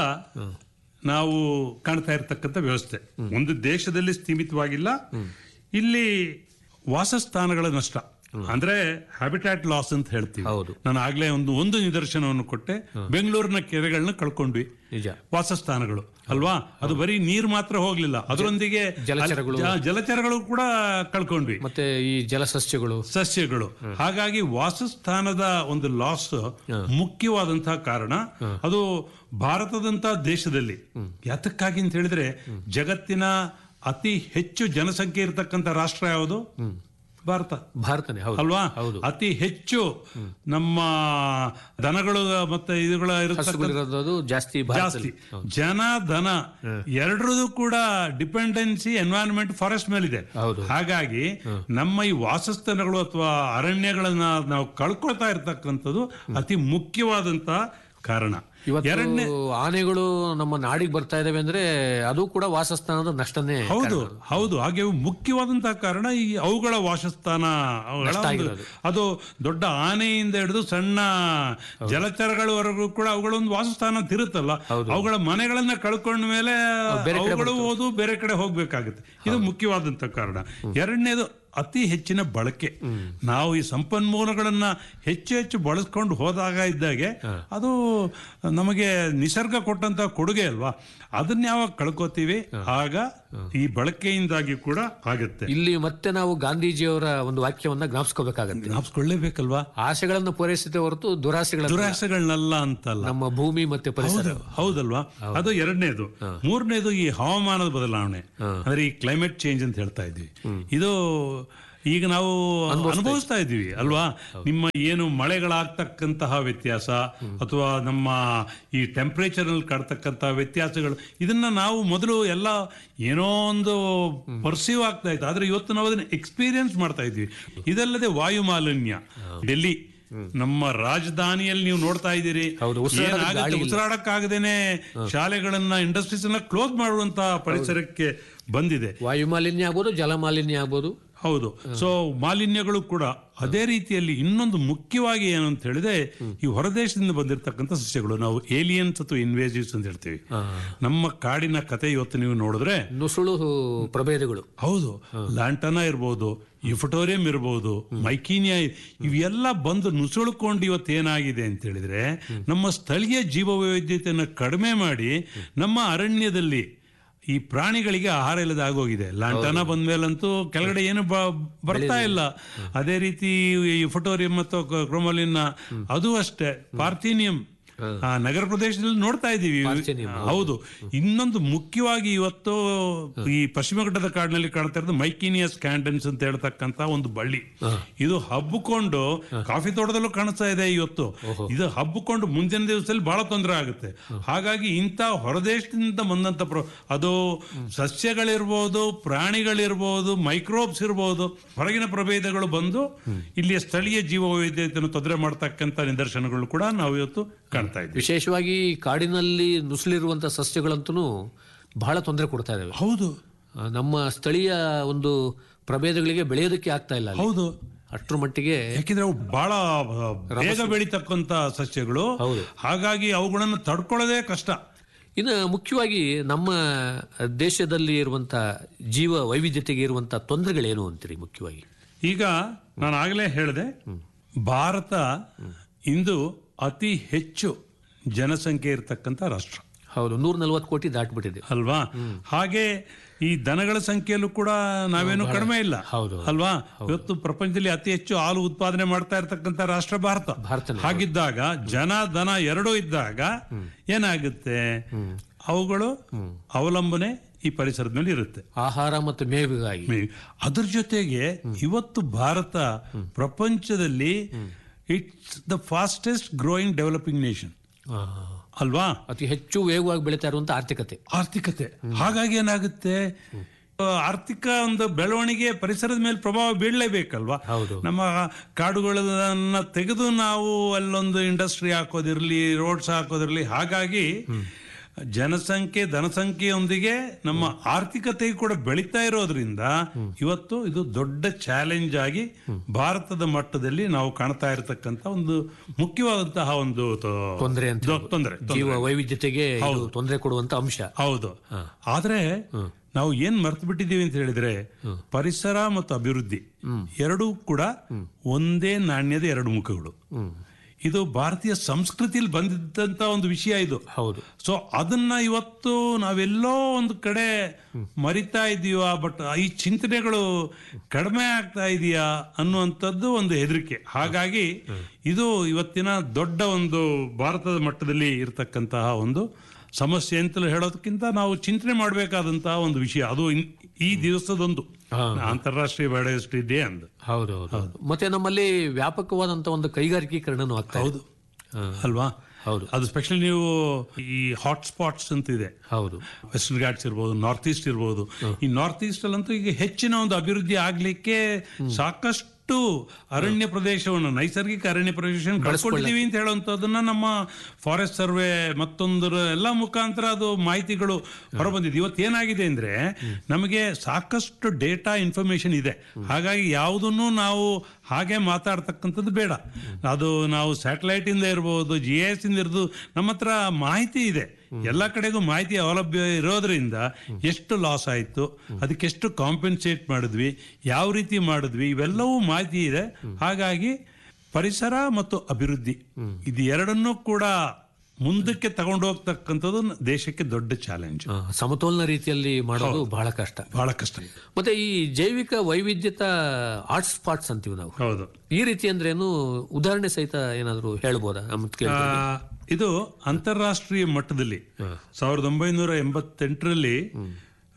ನಾವು ಕಾಣ್ತಾ ಇರತಕ್ಕಂಥ ವ್ಯವಸ್ಥೆ ಒಂದು ದೇಶದಲ್ಲಿ ಸೀಮಿತವಾಗಿಲ್ಲ ಇಲ್ಲಿ ವಾಸಸ್ಥಾನಗಳ ನಷ್ಟ ಅಂದ್ರೆ ಹ್ಯಾಬಿಟ್ಯಾಟ್ ಲಾಸ್ ಅಂತ ಹೇಳ್ತೀವಿ ಹೌದು. ನಾನು ಆಗ್ಲೇ ಒಂದು ಒಂದು ನಿದರ್ಶನವನ್ನು ಕೊಟ್ಟೆ ಬೆಂಗಳೂರಿನ ಕೆರೆಗಳನ್ನ ಕಳ್ಕೊಂಡ್ವಿ ನಿಜ ವಾಸಸ್ಥಾನಗಳು ಅಲ್ವಾ ಅದು ಬರೀ ನೀರ್ ಮಾತ್ರ ಹೋಗ್ಲಿಲ್ಲ ಅದರೊಂದಿಗೆ ಜಲಚರಗಳು. ಜ- ಜಲಚರಗಳು ಕೂಡ ಕಳ್ಕೊಂಡ್ವಿ ಮತ್ತೆ ಈ ಜಲಸಸ್ಯಗಳು ಸಸ್ಯಗಳು ಹಾಗಾಗಿ ವಾಸಸ್ಥಾನದ ಒಂದು ಲಾಸ್ ಮುಖ್ಯವಾದಂತಹ ಕಾರಣ ಅದು ಭಾರತದಂತಹ ದೇಶದಲ್ಲಿ ಯಾತಕ್ಕಾಗಿ ಅಂತ ಹೇಳಿದ್ರೆ ಜಗತ್ತಿನ ಅತಿ ಹೆಚ್ಚು ಜನಸಂಖ್ಯೆ ಇರತಕ್ಕಂತ ರಾಷ್ಟ್ರ ಯಾವುದು ಭಾರತ ಭಾರತನೇ ಹೌದು ಅಲ್ವಾ ಹೌದು ಅತಿ ಹೆಚ್ಚು ನಮ್ಮ ದನಗಳು ಮತ್ತೆ ಇದುಗಳ ಇರತಕ್ಕಂಥ ಹಸುಗಳಿರೋದು ಜಾಸ್ತಿ ಭಾರತದಲ್ಲಿ ಜಾಸ್ತಿ ಜನ ದನ ಎರಡರದು ಕೂಡ ಡಿಪೆಂಡೆನ್ಸಿ ಎನ್ವೈರನ್ಮೆಂಟ್ ಫಾರೆಸ್ಟ್ ಮೇಲಿದೆ ಹೌದು. ಹಾಗಾಗಿ ನಮ್ಮ ಈ ವಾಸಸ್ಥಾನಗಳು ಅಥವಾ ಅರಣ್ಯಗಳನ್ನ ನಾವು ಕಳ್ಕೊಳ್ತಾ ಇರ್ತಕ್ಕಂಥದ್ದು ಅತಿ ಮುಖ್ಯವಾದಂತ ಕಾರಣ ಇವತ್ತು ಎರಡನೇ ಆನೆಗಳು ನಮ್ಮ ನಾಡಿಗೆ ಬರ್ತಾ ಇದಾವೆ ಅಂದ್ರೆ ಅದು ಕೂಡ ವಾಸಸ್ಥಾನದ ನಷ್ಟನೇ ಹೌದು ಹೌದು ಹಾಗೆ ಮುಖ್ಯವಾದಂತಹ ಕಾರಣ ಈ ಅವುಗಳ ವಾಸಸ್ಥಾನ ಅವುಗಳ ನಷ್ಟ ಒಂದು- ಆಗಿರೋದು. ಅದು ದೊಡ್ಡ ಆನೆಯಿಂದ ಹಿಡಿದು ಸಣ್ಣ ಜಲಚರಗಳವರೆಗೂ ಕೂಡ ಅವುಗಳ ಒಂದು ವಾಸಸ್ಥಾನ ತಿರುತ್ತಲ್ಲ ಅವುಗಳ ಮನೆಗಳನ್ನ ಕಳ್ಕೊಂಡ ಮೇಲೆ ಬೇರೆ ಕಡೆ ಅವುಗಳು ಹೋದು ಬೇರೆ ಕಡೆ ಹೋಗ್ಬೇಕಾಗುತ್ತೆ ಇದು ಮುಖ್ಯವಾದಂತ ಕಾರಣ ಎರಡನೇದು ಅತಿ ಹೆಚ್ಚಿನ ಬಳಕೆ ನಾವು ಈ ಸಂಪನ್ಮೂಲಗಳನ್ನ ಹೆಚ್ಚು ಹೆಚ್ಚು ಬಳಸ್ಕೊಂಡು ಹೋದಾಗ ಇದ್ದಾಗೆ ಅದು ನಮಗೆ ನಿಸರ್ಗ ಕೊಟ್ಟಂತ ಕೊಡುಗೆ ಅಲ್ವಾ ಅದನ್ನ ಯಾವಾಗ ಕಳ್ಕೊತೀವಿ ಆಗ ಈ ಬಳಕೆಯಿಂದಾಗಿ ಕೂಡ ಆಗುತ್ತೆ ಇಲ್ಲಿ ಮತ್ತೆ ನಾವು ಗಾಂಧೀಜಿಯವರ ಒಂದು ವಾಕ್ಯವನ್ನ ಜ್ಞಾಪಿಸ್ಕೋಬೇಕಾಗತ್ತೆ ಜ್ಞಾಪಿಸ್ಕೊಳ್ಳೇಬೇಕಲ್ವಾ ಆಸೆಗಳನ್ನು ಪೂರೈಸಿದ ಹೊರತು ದುರಾಸೆಗಳ ದುರಾಸೆಗಳನ್ನೆಲ್ಲ ಅಂತಲ್ಲ ನಮ್ಮ ಭೂಮಿ ಮತ್ತೆ ಪರಿಸರ ಹೌದು ಹೌದಲ್ವಾ ಅದು ಎರಡನೇದು ಮೂರನೇದು ಈ ಹವಾಮಾನದ ಬದಲಾವಣೆ ಅಂದ್ರೆ ಈ ಕ್ಲೈಮೇಟ್ ಚೇಂಜ್ ಅಂತ ಹೇಳ್ತಾ ಇದ್ವಿ ಇದು ಈಗ ನಾವು ಅನುಭವಿಸ್ತಾ ಇದ್ದೀವಿ ಅಲ್ವಾ ನಿಮ್ಮ ಏನು ಮಳೆಗಳಾಗ್ತಕ್ಕಂತಹ ವ್ಯತ್ಯಾಸ ಅಥವಾ ನಮ್ಮ ಈ ಟೆಂಪರೇಚರ್ ನಲ್ಲಿ ಕಾಡ್ತಕ್ಕಂತಹ ವ್ಯತ್ಯಾಸಗಳು ಇದನ್ನ ನಾವು ಮೊದಲು ಎಲ್ಲ ಏನೋ ಒಂದು ಪರ್ಸೀವ್ ಆಗ್ತಾ ಇತ್ತು ಆದ್ರೆ ಇವತ್ತು ನಾವು ಅದನ್ನ ಎಕ್ಸ್ಪೀರಿಯನ್ಸ್ ಮಾಡ್ತಾ ಇದ್ವಿ ಇದಲ್ಲದೆ ವಾಯು ಮಾಲಿನ್ಯ ಡೆಲ್ಲಿ ನಮ್ಮ ರಾಜಧಾನಿಯಲ್ಲಿ ನೀವು ನೋಡ್ತಾ ಇದ್ದೀರಿ ಹೌದು, ಉಸಿರಾಡೋದಕ್ಕೆ ಏನಾಗುತ್ತೆ? ಗಾಳಿ ಇಲ್ಲ. ಉಸಿರಾಡಕ್ಕಾಗದೇನೆ ಶಾಲೆಗಳನ್ನ ಇಂಡಸ್ಟ್ರೀಸ್ ಅನ್ನ ಕ್ಲೋಸ್ ಮಾಡುವಂತ ಪರಿಸರಕ್ಕೆ ಬಂದಿದೆ ವಾಯು ಮಾಲಿನ್ಯ ಆಗ್ಬೋದು ಜಲ ಮಾಲಿನ್ಯ ಆಗ್ಬೋದು ಹೌದು ಸೊ ಮಾಲಿನ್ಯಗಳು ಕೂಡ ಅದೇ ರೀತಿಯಲ್ಲಿ ಇನ್ನೊಂದು ಮುಖ್ಯವಾಗಿ ಏನು ಅಂತ ಹೇಳಿದ್ರೆ ಈ ಹೊರದೇಶದಿಂದ ಬಂದಿರತಕ್ಕಂಥ ಸಸ್ಯಗಳು ನಾವು ಏಲಿಯನ್ಸ್ ಅಥವಾ ಇನ್ವೇಸಿವ್ಸ್ ಅಂತ ಹೇಳ್ತೀವಿ ನಮ್ಮ ಕಾಡಿನ ಕತೆ ಇವತ್ತು ನೀವು ನೋಡಿದ್ರೆ ನುಸುಳು ಪ್ರಭೇದಗಳು ಹೌದು ಲ್ಯಾಂಟನಾ ಇರ್ಬೋದು ಇಫಟೋರಿಯಂ ಇರ್ಬೋದು ಮೈಕೀನಿಯಾ ಇವೆಲ್ಲ ಬಂದು ನುಸುಳುಕೊಂಡು ಇವತ್ತು ಏನಾಗಿದೆ ಅಂತ ಹೇಳಿದ್ರೆ ನಮ್ಮ ಸ್ಥಳೀಯ ಜೀವ ವೈವಿಧ್ಯತೆಯನ್ನು ಕಡಿಮೆ ಮಾಡಿ ನಮ್ಮ ಅರಣ್ಯದಲ್ಲಿ ಈ ಪ್ರಾಣಿಗಳಿಗೆ ಆಹಾರ ಇಲ್ಲದೆ ಆಗೋಗಿದೆ ಲಾಂಟನ ಬಂದ್ಮೇಲಂತೂ ಕೆಳಗಡೆ ಏನು ಬ- ಬರ್ತಾ ಇಲ್ಲ ಅದೇ ರೀತಿ ಈ ಫೋಟೋರಿಯಂ ಮತ್ತು ಕ್ರೋಮಲಿನ್ ಅದು ಅಷ್ಟೇ ಪಾರ್ಥೀನಿಯಂ ಆ, ನಗರ ಪ್ರದೇಶದಲ್ಲಿ ನೋಡ್ತಾ ಇದ್ದೀವಿ ಹೌದು ಇನ್ನೊಂದು ಮುಖ್ಯವಾಗಿ ಇವತ್ತು ಈ ಪಶ್ಚಿಮ ಘಟ್ಟದ ಕಾಡಿನಲ್ಲಿ ಕಾಣ್ತಾ ಇರೋದು ಮೈಕೀನಿಯಸ್ ಕ್ಯಾಂಡನ್ಸ್ ಅಂತ ಹೇಳ್ತಕ್ಕಂತ ಒಂದು ಬಳ್ಳಿ ಇದು ಹಬ್ಬಿಕೊಂಡು ಕಾಫಿ ತೋಟದಲ್ಲೂ ಕಾಣಿಸ್ತಾ ಇದೆ ಇವತ್ತು ಇದು ಹಬ್ಬಿಕೊಂಡು ಮುಂದಿನ ದಿವಸದಲ್ಲಿ ಬಹಳ ತೊಂದರೆ ಆಗುತ್ತೆ ಹಾಗಾಗಿ ಇಂಥ ಹೊರದೇಶದಿಂದ ಬಂದಂತ ಪ್ರ- ಅದು ಸಸ್ಯಗಳಿರ್ಬೋದು ಪ್ರಾಣಿಗಳಿರ್ಬೋದು ಮೈಕ್ರೋಬ್ಸ್ ಇರ್ಬೋದು ಹೊರಗಿನ ಪ್ರಭೇದಗಳು ಬಂದು ಇಲ್ಲಿಯ ಸ್ಥಳೀಯ ಜೀವ ವೈವಿಧ್ಯತೆಯನ್ನು ತೊಂದರೆ ಮಾಡ್ತಕ್ಕಂಥ ನಿದರ್ಶನಗಳು ಕೂಡ ನಾವು ಇವತ್ತು ಕಾಣ್ತಾ ಇದ್ದೀವಿ ವಿಶೇಷವಾಗಿ ಕಾಡಿನಲ್ಲಿ ನುಸುಳಿರುವಂತ ಸಸ್ಯಗಳಂತೂ ಬಹಳ ತೊಂದರೆ ಕೊಡ್ತಾ ಇದಾವೆ ಹೌದು ಆ, ನಮ್ಮ ಸ್ಥಳೀಯ ಒಂದು ಪ್ರಭೇದಗಳಿಗೆ ಬೆಳೆಯೋದಕ್ಕೆ ಆಗ್ತಾ ಇಲ್ಲ ಅಲ್ಲಿ. ಹೌದು ಅಷ್ಟ್ರ ಮಟ್ಟಿಗೆ ಯಾಕೆಂದ್ರೆ ಅವು ಬಹಳ ಬೇಗ ಬೆಳೀತಕ್ಕಂತ ಸಸ್ಯಗಳು ಹೌದು. ಹಾಗಾಗಿ ಅವುಗಳನ್ನು ತಡ್ಕೊಳ್ಳೋದೇ ಕಷ್ಟ ಇನ್ನು ಮುಖ್ಯವಾಗಿ ನಮ್ಮ ದೇಶದಲ್ಲಿ ಇರುವಂತ ಜೀವ ವೈವಿಧ್ಯತೆಗೆ ಇರುವಂತ ತೊಂದರೆಗಳೇನು ಅಂತೀರಿ ಮುಖ್ಯವಾಗಿ ಈಗ ನಾನು ಆಗಲೇ ಹೇಳಿದೆ ಭಾರತ ಇಂದು ಅತಿ ಹೆಚ್ಚು ಜನಸಂಖ್ಯೆ ಇರತಕ್ಕಂತ ರಾಷ್ಟ್ರ ಹೌದು ನೂರ ನಲ್ವತ್ತು ಕೋಟಿ ದಾಟ್ಬಿಟ್ಟಿದೆ ಅಲ್ವಾ ಹಾಗೆ ಈ ದನಗಳ ಸಂಖ್ಯೆಯಲ್ಲೂ ಕೂಡ ನಾವೇನು ಕಡಿಮೆ ಇಲ್ಲ ಹೌದು. ಅಲ್ವಾ ಇವತ್ತು ಪ್ರಪಂಚದಲ್ಲಿ ಅತಿ ಹೆಚ್ಚು ಹಾಲು ಉತ್ಪಾದನೆ ಮಾಡ್ತಾ ಇರತಕ್ಕಂತ ರಾಷ್ಟ್ರ ಭಾರತ ಭಾರತನೇ. ಹಾಗಿದ್ದಾಗ ಜನ ದನ ಎರಡೂ ಇದ್ದಾಗ ಏನಾಗುತ್ತೆ ಅವುಗಳು ಅವಲಂಬನೆ ಈ ಪರಿಸರದ ಮೇಲೆ ಇರುತ್ತೆ ಆಹಾರ ಮತ್ತು ಮೇವಿಗಾಗಿ ಮೇ- ಅದ್ರ ಜೊತೆಗೆ ಇವತ್ತು ಭಾರತ ಪ್ರಪಂಚದಲ್ಲಿ it's the fastest growing developing nation ಆ, ಅಲ್ವಾ ಅತಿ ಹೆಚ್ಚು ವೇಗವಾಗಿ ಬೆಳೀತಾ ಇರುವಂತ ಆರ್ಥಿಕತೆ ಆರ್ಥಿಕತೆ ಹಾಗಾಗಿ ಏನಾಗುತ್ತೆ ಆ, ಆರ್ಥಿಕ ಒಂದು ಬೆಳವಣಿಗೆ ಪರಿಸರದ ಮೇಲೆ ಪ್ರಭಾವ ಬೀಳಲೇಬೇಕಲ್ವಾ ಹೌದು. ನಮ್ಮ ಕಾಡುಗಳನ್ನ ತೆಗೆದು ನಾವು ಅಲ್ಲೊಂದು ಇಂಡಸ್ಟ್ರಿ ಹಾಕೋದಿರ್ಲಿ ರೋಡ್ಸ್ ಹಾಕೋದಿರ್ಲಿ ಹಾಗಾಗಿ ಜನಸಂಖ್ಯೆ ಧನಸಂಖ್ಯೆಯೊಂದಿಗೆ ನಮ್ಮ ಆರ್ಥಿಕತೆ ಕೂಡ ಬೆಳೀತಾ ಇರೋದ್ರಿಂದ ಇವತ್ತು ಇದು ದೊಡ್ಡ ಚಾಲೆಂಜ್ ಆಗಿ ಭಾರತದ ಮಟ್ಟದಲ್ಲಿ ನಾವು ಕಾಣ್ತಾ ಇರತಕ್ಕಂತ ಒಂದು ಮುಖ್ಯವಾದಂತಹ ಒಂದು ತೊ- ತೊಂದರೆ ಅಂತ ದೊ- ತೊಂದರೆ ಜೀವ ವೈವಿಧ್ಯತೆಗೆ ಇದು ತೊಂದರೆ ಕೊಡುವಂತ ಅಂಶ ಹೌದು ಆದ್ರೆ ನಾವು ಏನ್ ಮರ್ತು ಬಿಟ್ಟಿದ್ದೀವಿ ಅಂತ ಹೇಳಿದ್ರೆ ಪರಿಸರ ಮತ್ತು ಅಭಿವೃದ್ಧಿ ಎರಡೂ ಕೂಡ ಒಂದೇ ನಾಣ್ಯದ ಎರಡು ಮುಖಗಳು ಇದು ಭಾರತೀಯ ಸಂಸ್ಕೃತಿಯಲ್ಲಿ ಬಂದಿದ್ದಂತ ಒಂದು ವಿಷಯ ಇದು ಹೌದು ಸೊ ಅದನ್ನ ಇವತ್ತು ನಾವೆಲ್ಲೋ ಒಂದು ಕಡೆ ಮರಿತಾ ಇದೀವಾ ಬಟ್ ಈ ಚಿಂತನೆಗಳು ಕಡಿಮೆ ಆಗ್ತಾ ಇದೆಯಾ ಅನ್ನುವಂಥದ್ದು ಒಂದು ಹೆದರಿಕೆ ಹಾಗಾಗಿ ಇದು ಇವತ್ತಿನ ದೊಡ್ಡ ಒಂದು ಭಾರತದ ಮಟ್ಟದಲ್ಲಿ ಇರತಕ್ಕಂತಹ ಒಂದು ಸಮಸ್ಯೆ ಅಂತಲೂ ಹೇಳೋದಕ್ಕಿಂತ ನಾವು ಚಿಂತನೆ ಮಾಡಬೇಕಾದಂತಹ ಒಂದು ವಿಷಯ ಅದು ಇನ್- ಈ ದಿವಸದೊಂದು ಅಂತಾರಾಷ್ಟ್ರೀಯ ಬಯೋಡೈವರ್ಸಿಟಿ ಡೇ ಅಂದ್ ಹೌದು ಹೌದು ಹೌದು. ಮತ್ತೆ ನಮ್ಮಲ್ಲಿ ವ್ಯಾಪಕವಾದಂತ ಒಂದು ಕೈಗಾರಿಕೀಕರಣನೂ ಆಗ್ತಾ ಇದೆ. ಹೌದು ಅಲ್ವಾ ಹೌದು ಅದು ಸ್ಪೆಷಲಿ ನೀವು ಈ ಹಾಟ್ ಸ್ಪಾಟ್ಸ್ ಅಂತ ಇದೆ ಹೌದು ವೆಸ್ಟರ್ನ್ ಘಾಟ್ಸ್ ಇರ್ಬೋದು ನಾರ್ತ್ ಈಸ್ಟ್ ಇರ್ಬೋದು ಈ ನಾರ್ತ್ ಈಸ್ಟ್ ಅಲ್ಲಂತೂ ಈಗ ಹೆಚ್ಚಿನ ಒಂದು ಅಭಿವೃದ್ಧಿ ಆಗ್ಲಿಕ್ಕೆ ಸಾಕಷ್ಟು ಅರಣ್ಯ ಪ್ರದೇಶವನ್ನು ನೈಸರ್ಗಿಕ ಅರಣ್ಯ ಪ್ರದೇಶವನ್ನು ಕಳ್ಕೊಂಡಿದೀವಿ ಅಂತ ಹೇಳುವಂತದನ್ನ ನಮ್ಮ ಫಾರೆಸ್ಟ್ ಸರ್ವೆ ಮತ್ತೊಂದರ ಎಲ್ಲ ಮುಖಾಂತರ ಅದು ಮಾಹಿತಿಗಳು ಹೊರಬಂದಿದೆ ಇವತ್ತು ಏನಾಗಿದೆ ಅಂದ್ರೆ ನಮಗೆ ಸಾಕಷ್ಟು ಡೇಟಾ ಇನ್ಫಾರ್ಮೇಶನ್ ಇದೆ ಹಾಗಾಗಿ ಯಾವುದನ್ನು ನಾವು ಹಾಗೆ ಮಾತಾಡ್ತಕ್ಕಂಥದ್ದು ಬೇಡ ಅದು ನಾವು ಸ್ಯಾಟಲೈಟ್ ಇಂದ ಇರ್ಬೋದು ಜಿ ಎಸ್ ಇಂದ ಇರ್ಬೋದು ನಮ್ಮ ಹತ್ರ ಮಾಹಿತಿ ಇದೆ ಎಲ್ಲ ಕಡೆಗೂ ಮಾಹಿತಿ ಸೌಲಭ್ಯ ಇರೋದ್ರಿಂದ ಎಷ್ಟು ಲಾಸ್ ಆಯಿತು ಅದಕ್ಕೆ ಎಷ್ಟು ಕಾಂಪೆನ್ಸೇಟ್ ಮಾಡಿದ್ವಿ ಯಾವ ರೀತಿ ಮಾಡಿದ್ವಿ ಇವೆಲ್ಲವೂ ಮಾಹಿತಿ ಇದೆ ಹಾಗಾಗಿ ಪರಿಸರ ಮತ್ತು ಅಭಿವೃದ್ಧಿ ಇದು ಎರಡನ್ನೂ ಕೂಡ ಮುಂದಕ್ಕೆ ತಗೊಂಡು ಹೋಗ್ತಕ್ಕಂಥದ್ದು ದೇಶಕ್ಕೆ ದೊಡ್ಡ ಚಾಲೆಂಜ್ ಆ, ಸಮತೋಲನ ರೀತಿಯಲ್ಲಿ ಮಾಡೋದು ಬಹಳ ಕಷ್ಟ ಬಹಳ ಕಷ್ಟ ಮತ್ತೆ ಈ ಜೈವಿಕ ವೈವಿಧ್ಯತ ಹಾಟ್ ಸ್ಪಾಟ್ಸ್ ಅಂತೀವಿ ನಾವು ಹೌದು ಈ ರೀತಿ ಅಂದ್ರೇನು ಉದಾಹರಣೆ ಸಹಿತ ಏನಾದ್ರು ಹೇಳ್ಬೋದಾ ನಮ್ಮ ಆ, ಕೇಳಿದ್ರೆ ಇದು ಅಂತಾರಾಷ್ಟ್ರೀಯ ಮಟ್ಟದಲ್ಲಿ ಸಾವಿರದ ಒಂಬೈನೂರ ಎಂಬತ್ತೆಂಟರಲ್ಲಿ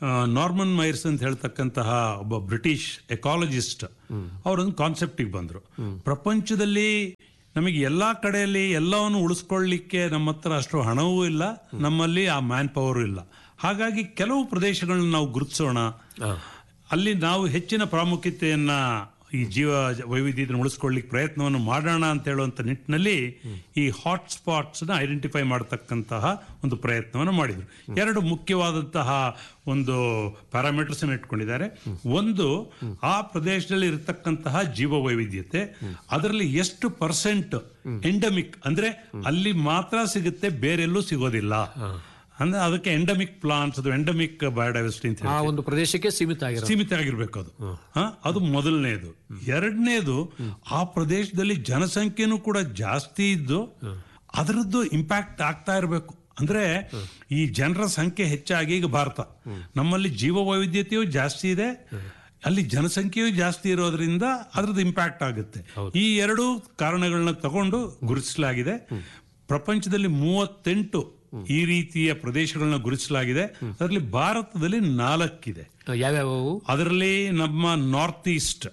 ನಾರ್ಮನ್ ಮೈರ್ಸ್ ಅಂತ ಹೇಳ್ತಕ್ಕಂತಹ ಒಬ್ಬ ಬ್ರಿಟಿಷ್ ಎಕಾಲಜಿಸ್ಟ್ ಅವರೊಂದು ಕಾನ್ಸೆಪ್ಟಿಗೆ ಬಂದರು ಪ್ರಪಂಚದಲ್ಲಿ ನಮಗೆ ಎಲ್ಲಾ ಕಡೆಯಲ್ಲಿ ಎಲ್ಲವನ್ನು ಉಳಿಸ್ಕೊಳ್ಳಿಕ್ಕೆ ನಮ್ಮ ಹತ್ರ ಅಷ್ಟು ಹಣವೂ ಇಲ್ಲ ನಮ್ಮಲ್ಲಿ ಆ ಮ್ಯಾನ್ ಪವರ್ ಇಲ್ಲ ಹಾಗಾಗಿ ಕೆಲವು ಪ್ರದೇಶಗಳನ್ನ ನಾವು ಗುರುತಿಸೋಣ ಅಲ್ಲಿ ನಾವು ಹೆಚ್ಚಿನ ಪ್ರಾಮುಖ್ಯತೆಯನ್ನ ಈ ಜೀವ ವೈವಿಧ್ಯತೆಯನ್ನು ಉಳಿಸ್ಕೊಳ್ಳಿಕ್ಕೆ ಪ್ರಯತ್ನವನ್ನು ಮಾಡೋಣ ಅಂತ ಹೇಳುವಂತ ನಿಟ್ಟಿನಲ್ಲಿ ಈ ಹಾಟ್ ಸ್ಪಾಟ್ಸ್ ನ ಐಡೆಂಟಿಫೈ ಮಾಡತಕ್ಕಂತಹ ಒಂದು ಪ್ರಯತ್ನವನ್ನು ಮಾಡಿದ್ರು ಎರಡು ಮುಖ್ಯವಾದಂತಹ ಒಂದು ಪ್ಯಾರಾಮೀಟರ್ಸ್ ಇಟ್ಕೊಂಡಿದ್ದಾರೆ ಒಂದು ಆ ಪ್ರದೇಶದಲ್ಲಿ ಇರತಕ್ಕಂತಹ ಜೀವ ವೈವಿಧ್ಯತೆ ಅದರಲ್ಲಿ ಎಷ್ಟು ಪರ್ಸೆಂಟ್ ಎಂಡಮಿಕ್ ಅಂದ್ರೆ ಅಲ್ಲಿ ಮಾತ್ರ ಸಿಗುತ್ತೆ ಬೇರೆಲ್ಲೂ ಸಿಗೋದಿಲ್ಲ ಅಂದ್ರೆ ಅದಕ್ಕೆ ಎಂಡಮಿಕ್ ಪ್ಲಾಂಟ್ಸ್ ಅದು ಎಂಡಮಿಕ್ ಬಯೋಡೈವರ್ಸಿಟಿ ಅಂತ ಆ ಹೇಳ್ತೀವಿ. ಒಂದು ಪ್ರದೇಶಕ್ಕೆ ಸೀಮಿತ ಆಗಿರೋ ಸೀಮಿತ ಆಗಿರ್ಬೇಕು ಅದು ಹ? ಅದು ಮೊದಲನೇದು ಎರಡನೇದು ಆ ಪ್ರದೇಶದಲ್ಲಿ ಜನಸಂಖ್ಯೆನೂ ಕೂಡ ಜಾಸ್ತಿ ಇದ್ದು ಅದರದ್ದು ಇಂಪ್ಯಾಕ್ಟ್ ಆಗ್ತಾ ಇರಬೇಕು ಅಂದ್ರೆ ಈ ಜನರ ಸಂಖ್ಯೆ ಹೆಚ್ಚಾಗಿ ಈಗ ಭಾರತ ನಮ್ಮಲ್ಲಿ ಜೀವ ವೈವಿಧ್ಯತೆಯೂ ಜಾಸ್ತಿ ಇದೆ ಅಲ್ಲಿ ಜನಸಂಖ್ಯೆಯೂ ಜಾಸ್ತಿ ಇರೋದ್ರಿಂದ ಅದ್ರದ್ದು ಇಂಪ್ಯಾಕ್ಟ್ ಆಗುತ್ತೆ ಈ ಎರಡು ಕಾರಣಗಳನ್ನ ತಗೊಂಡು ಗುರುತಿಸಲಾಗಿದೆ ಪ್ರಪಂಚದಲ್ಲಿ ಮೂವತ್ತೆಂಟು ಈ ರೀತಿಯ ಪ್ರದೇಶಗಳನ್ನ ಗುರುತಿಸಲಾಗಿದೆ ಅದರಲ್ಲಿ ಭಾರತದಲ್ಲಿ ನಾಲ್ಕಿದೆ ಯಾವ್ಯಾವ ಅದರಲ್ಲಿ ನಮ್ಮ north east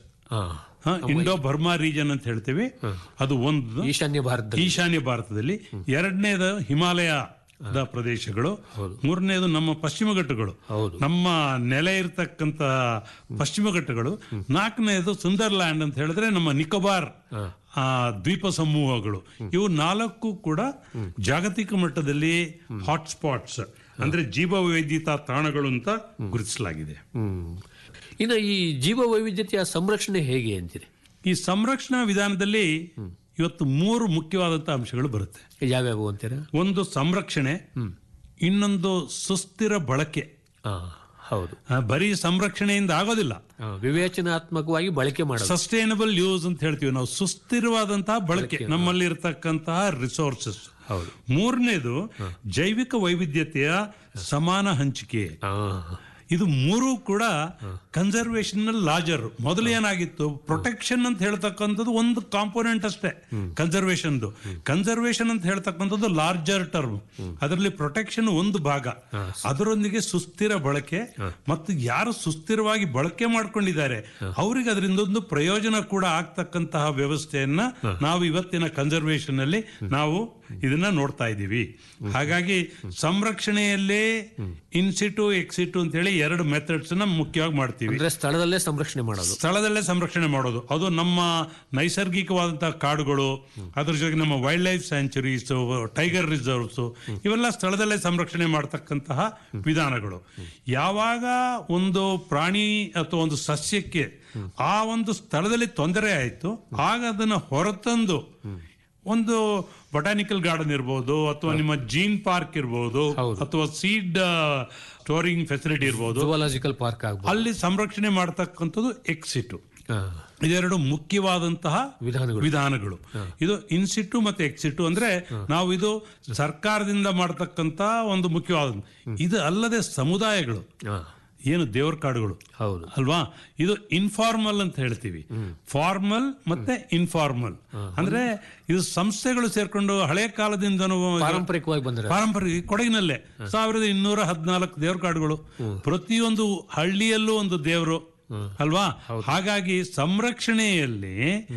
Indo Burma region ಅಂತ ಹೇಳ್ತೀವಿ ಅದು ಒಂದು ಈಶಾನ್ಯ ಭಾರತದಲ್ಲಿ ಈಶಾನ್ಯ ಭಾರತದಲ್ಲಿ ಎರಡನೇದು ಹಿಮಾಲಯ ಪ್ರದೇಶಗಳು ಮೂರನೇದು ನಮ್ಮ ಪಶ್ಚಿಮ ಘಟ್ಟಗಳು ಹೌದು. ನಮ್ಮ ನೆಲೆ ಇರತಕ್ಕಂತ ಪಶ್ಚಿಮ ಘಟ್ಟಗಳು ನಾಲ್ಕನೇದು ಸುಂದರ್ಲ್ಯಾಂಡ್ ಅಂತ ಹೇಳಿದ್ರೆ ನಮ್ಮ ನಿಕೋಬಾರ್ ಆ, ದ್ವೀಪ ಸಮೂಹಗಳು ಇವು ನಾಲ್ಕು ಕೂಡ ಜಾಗತಿಕ ಮಟ್ಟದಲ್ಲಿ ಹಾಟ್ ಸ್ಪಾಟ್ಸ್ ಅಂದ್ರೆ ಜೀವ ವೈವಿಧ್ಯತಾ ತಾಣಗಳು ಅಂತ ಗುರುತಿಸಲಾಗಿದೆ ಹ್ಮ್ ಇನ್ನು ಈ ಜೀವ ವೈವಿಧ್ಯತೆಯ ಸಂರಕ್ಷಣೆ ಹೇಗೆ ಅಂತೀರಿ ಈ ಸಂರಕ್ಷಣಾ ವಿಧಾನದಲ್ಲಿ ಇವತ್ತು ಮೂರು ಮುಖ್ಯವಾದಂತಹ ಅಂಶಗಳು ಬರುತ್ತೆ ಯಾವ್ಯಾವು ಅಂತೀರಾ ಒಂದು ಸಂರಕ್ಷಣೆ ಇನ್ನೊಂದು ಸುಸ್ಥಿರ ಬಳಕೆ ಆ, ಹೌದು ಆ, ಬರೀ ಸಂರಕ್ಷಣೆಯಿಂದ ಆಗೋದಿಲ್ಲ ಆ, ವಿವೇಚನಾತ್ಮಕವಾಗಿ ಬಳಕೆ ಮಾಡೋದು ಸಸ್ಟೈನಬಲ್ ಯೂಸ್ ಅಂತ ಹೇಳ್ತೀವಿ ನಾವು ಸುಸ್ಥಿರವಾದಂತಹ ಬಳಕೆ ನಮ್ಮಲ್ಲಿ ಇರತಕ್ಕಂತಹ ರಿಸೋರ್ಸಸ್ ಹೌದು ಮೂರನೇದು ಜೈವಿಕ ವೈವಿಧ್ಯತೆಯ ಸಮಾನ ಹಂಚಿಕೆ ಆ, ಇದು ಮೂರು ಕೂಡ ಕನ್ಸರ್ವೇಷನ್ ಲಾಜರ್ ಮೊದಲು ಏನಾಗಿತ್ತು ಪ್ರೊಟೆಕ್ಷನ್ ಅಂತ ಹೇಳ್ತಕ್ಕಂಥದ್ದು ಒಂದು ಕಾಂಪೋನೆಂಟ್ ಅಷ್ಟೇ ಕನ್ಸರ್ವೇಷನ್ ಕನ್ಸರ್ವೇಷನ್ ಅಂತ ಹೇಳ್ತಕ್ಕಂಥದ್ದು ಲಾರ್ಜರ್ ಟರ್ಮ್ ಅದರಲ್ಲಿ ಪ್ರೊಟೆಕ್ಷನ್ ಒಂದು ಭಾಗ ಅದರೊಂದಿಗೆ ಸುಸ್ಥಿರ ಬಳಕೆ ಮತ್ತು ಯಾರು ಸುಸ್ಥಿರವಾಗಿ ಬಳಕೆ ಮಾಡ್ಕೊಂಡಿದ್ದಾರೆ ಅವರಿಗೆ ಅದರಿಂದ ಒಂದು ಪ್ರಯೋಜನ ಕೂಡ ಆಗ್ತಕ್ಕಂತಹ ವ್ಯವಸ್ಥೆಯನ್ನ ನಾವು ಇವತ್ತಿನ ಕನ್ಸರ್ವೇಷನ್ ಅಲ್ಲಿ ನಾವು ಇದನ್ನ ನೋಡ್ತಾ ಇದ್ದೀವಿ ಹಾಗಾಗಿ ಸಂರಕ್ಷಣೆಯಲ್ಲೇ ಇನ್ಸಿಟು ಎಕ್ಸಿಟು ಅಂತ ಹೇಳಿ ಎರಡು ಮೆಥಡ್ಸ್ ನ ಮುಖ್ಯವಾಗಿ ಮಾಡ್ತೀವಿ ಅಂದ್ರೆ ಸ್ಥಳದಲ್ಲೇ ಸಂರಕ್ಷಣೆ ಮಾಡೋದು ಸ್ಥಳದಲ್ಲೇ ಸಂರಕ್ಷಣೆ ಮಾಡೋದು ಅದು ನಮ್ಮ ನೈಸರ್ಗಿಕವಾದಂತಹ ಕಾಡುಗಳು ಅದ್ರ ಜೊತೆಗೆ ನಮ್ಮ wildlife sanctuaries tiger reserves ಇವೆಲ್ಲ ಸ್ಥಳದಲ್ಲೇ ಸಂರಕ್ಷಣೆ ಮಾಡತಕ್ಕಂತಹ ವಿಧಾನಗಳು ಯಾವಾಗ ಒಂದು ಪ್ರಾಣಿ ಅಥವಾ ಒಂದು ಸಸ್ಯಕ್ಕೆ ಆ ಒಂದು ಸ್ಥಳದಲ್ಲಿ ತೊಂದರೆ ಆಯಿತು ಆಗ ಅದನ್ನ ಹೊರತಂದು ಒಂದು ಬೊಟಾನಿಕಲ್ ಗಾರ್ಡನ್ ಇರ್ಬೋದು ಅಥವಾ ನಿಮ್ಮ ಜೀನ್ ಪಾರ್ಕ್ ಇರ್ಬೋದು ಅಥವಾ ಸೀಡ್ ಸ್ಟೋರಿಂಗ್ ಫೆಸಿಲಿಟಿ ಇರ್ಬೋದು ಜುವಾಲಜಿಕಲ್ ಪಾರ್ಕ್ ಆಗ್ಬೋದು ಅಲ್ಲಿ ಸಂರಕ್ಷಣೆ ಮಾಡತಕ್ಕಂಥದ್ದು ಎಕ್ಸಿಟು ಆ, ಇದೆರಡು ಮುಖ್ಯವಾದಂತಹ ವಿಧಾನಗಳು. ವಿಧಾನಗಳು ಇದು ಇನ್ಸಿಟು ಮತ್ತೆ ಎಕ್ಸಿಟು ಅಂದ್ರೆ ನಾವು ಇದು ಸರ್ಕಾರದಿಂದ ಮಾಡತಕ್ಕಂತ ಒಂದು ಮುಖ್ಯವಾದ ಇದು ಅಲ್ಲದೆ ಸಮುದಾಯಗಳು ಆ, ಏನು ದೇವರ ಕಾಡುಗಳು ಹೌದು ಅಲ್ವಾ ಇದು ಇನ್ಫಾರ್ಮಲ್ ಅಂತ ಹೇಳ್ತೀವಿ ಫಾರ್ಮಲ್ ಮತ್ತೆ ಇನ್ಫಾರ್ಮಲ್ ಅಂದ್ರೆ ಇದು ಸಂಸ್ಥೆಗಳು ಸೇರ್ಕೊಂಡು ಹಳೆ ಕಾಲದಿಂದನೂ ಪಾರಂಪರಿಕವಾಗಿ ಬಂದಿರೋ ಪಾರಂಪರಿಕ ಕೊಡಗಿನಲ್ಲೇ ಸಾವಿರದ ಇನ್ನೂರ ಹದಿನಾಲ್ಕು ದೇವ್ರ ಕಾಡುಗಳು ಪ್ರತಿಯೊಂದು ಹಳ್ಳಿಯಲ್ಲೂ ಒಂದು ದೇವರು ಅಲ್ವಾ ಹಾಗಾಗಿ ಸಂರಕ್ಷಣೆಯಲ್ಲಿ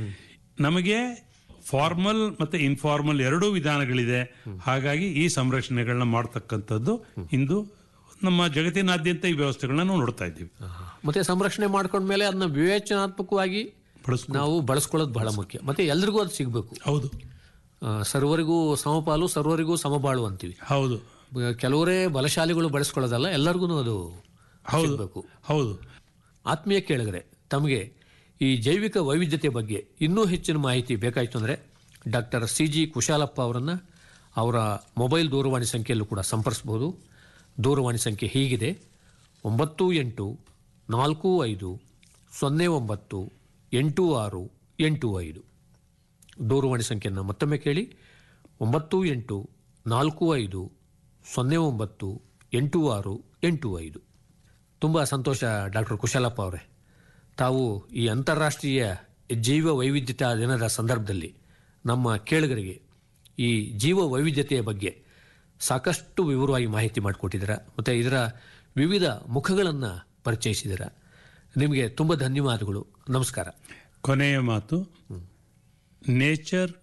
ನಮಗೆ ಫಾರ್ಮಲ್ ಮತ್ತೆ ಇನ್ಫಾರ್ಮಲ್ ಎರಡೂ ವಿಧಾನಗಳಿದೆ ಹಾಗಾಗಿ ಈ ಸಂರಕ್ಷಣೆಗಳನ್ನ ಮಾಡ್ತಕ್ಕಂಥದ್ದು ಇಂದು ನಮ್ಮ ಜಗತ್ತಿನಾದ್ಯಂತ ಈ ವ್ಯವಸ್ಥೆಗಳನ್ನ ನಾವು ನೋಡ್ತಾ ಇದ್ದೀವಿ ಮತ್ತೆ ಸಂರಕ್ಷಣೆ ಮಾಡ್ಕೊಂಡ್ಮೇಲೆ ಅದನ್ನ ವಿವೇಚನಾತ್ಮಕವಾಗಿ ಬಳಸ್ಕೊ- ನಾವು ಬಳಸ್ಕೊಳ್ಳೋದು ಬಹಳ ಮುಖ್ಯ ಮತ್ತೆ ಎಲ್ರಿಗೂ ಅದು ಸಿಗ್ಬೇಕು ಹೌದು ಆ, ಸರ್ವರಿಗೂ ಸಮಪಾಲು ಸರ್ವರಿಗೂ ಸಮಬಾಳು ಅಂತೀವಿ ಹೌದು ಬ- ಕೆಲವರೇ ಬಲಶಾಲಿಗಳು ಬಳಸ್ಕೊಳ್ಳೋದಲ್ಲ ಎಲ್ಲರಿಗೂ ಅದು ಹೌದು ಸಿಗ್ಬೇಕು ಹೌದು ಆತ್ಮೀಯ ಕೇಳಿದ್ರೆ ತಮಗೆ ಈ ಜೈವಿಕ ವೈವಿಧ್ಯತೆ ಬಗ್ಗೆ ಇನ್ನೂ ಹೆಚ್ಚಿನ ಮಾಹಿತಿ ಬೇಕಾಯಿತು ಅಂದರೆ ಡಾಕ್ಟರ್ ಸಿ ಜಿ ಕುಶಾಲಪ್ಪ ಅವರನ್ನು ಅವರ ಮೊಬೈಲ್ ದೂರವಾಣಿ ಸಂಖ್ಯೆಯಲ್ಲೂ ಕೂಡ ಸಂಪರ್ಸ್ಬೋದು ದೂರವಾಣಿ ಸಂಖ್ಯೆ ಹೀಗಿದೆ ಒಂಬತ್ತು ಎಂಟು ನಾಲ್ಕು ಐದು ಸೊನ್ನೆ ಒಂಬತ್ತು ಎಂಟು ಆರು ಎಂಟು ಐದು ದೂರವಾಣಿ ಸಂಖ್ಯೆಯನ್ನು ಮತ್ತೊಮ್ಮೆ ಕೇಳಿ ಒಂಬತ್ತು ಎಂಟು ನಾಲ್ಕು ಐದು ಸೊನ್ನೆ ಒಂಬತ್ತು ಎಂಟು ಆರು ಎಂಟು ಐದು ತುಂಬ ಸಂತೋಷ ಡಾಕ್ಟರ್ ಕುಶಾಲಪ್ಪ ಅವರೇ ತಾವು ಈ ಅಂತಾರಾಷ್ಟ್ರೀಯ ಜೀವ ವೈವಿಧ್ಯತಾ ದಿನದ ಸಂದರ್ಭದಲ್ಲಿ ನಮ್ಮ ಕೇಳುಗರಿಗೆ ಈ ಜೀವ ವೈವಿಧ್ಯತೆಯ ಬಗ್ಗೆ ಸಾಕಷ್ಟು ವಿವರವಾಗಿ ಮಾಹಿತಿ ಮಾಡಿಕೊಟ್ಟಿದ್ದೀರಾ ಮತ್ತು ಇದರ ವಿವಿಧ ಮುಖಗಳನ್ನು ಪರಿಚಯಿಸಿದ್ದೀರ ನಿಮಗೆ ತುಂಬ ಧನ್ಯವಾದಗಳು ನಮಸ್ಕಾರ ಕೊನೆಯ ಮಾತು ನೇಚರ್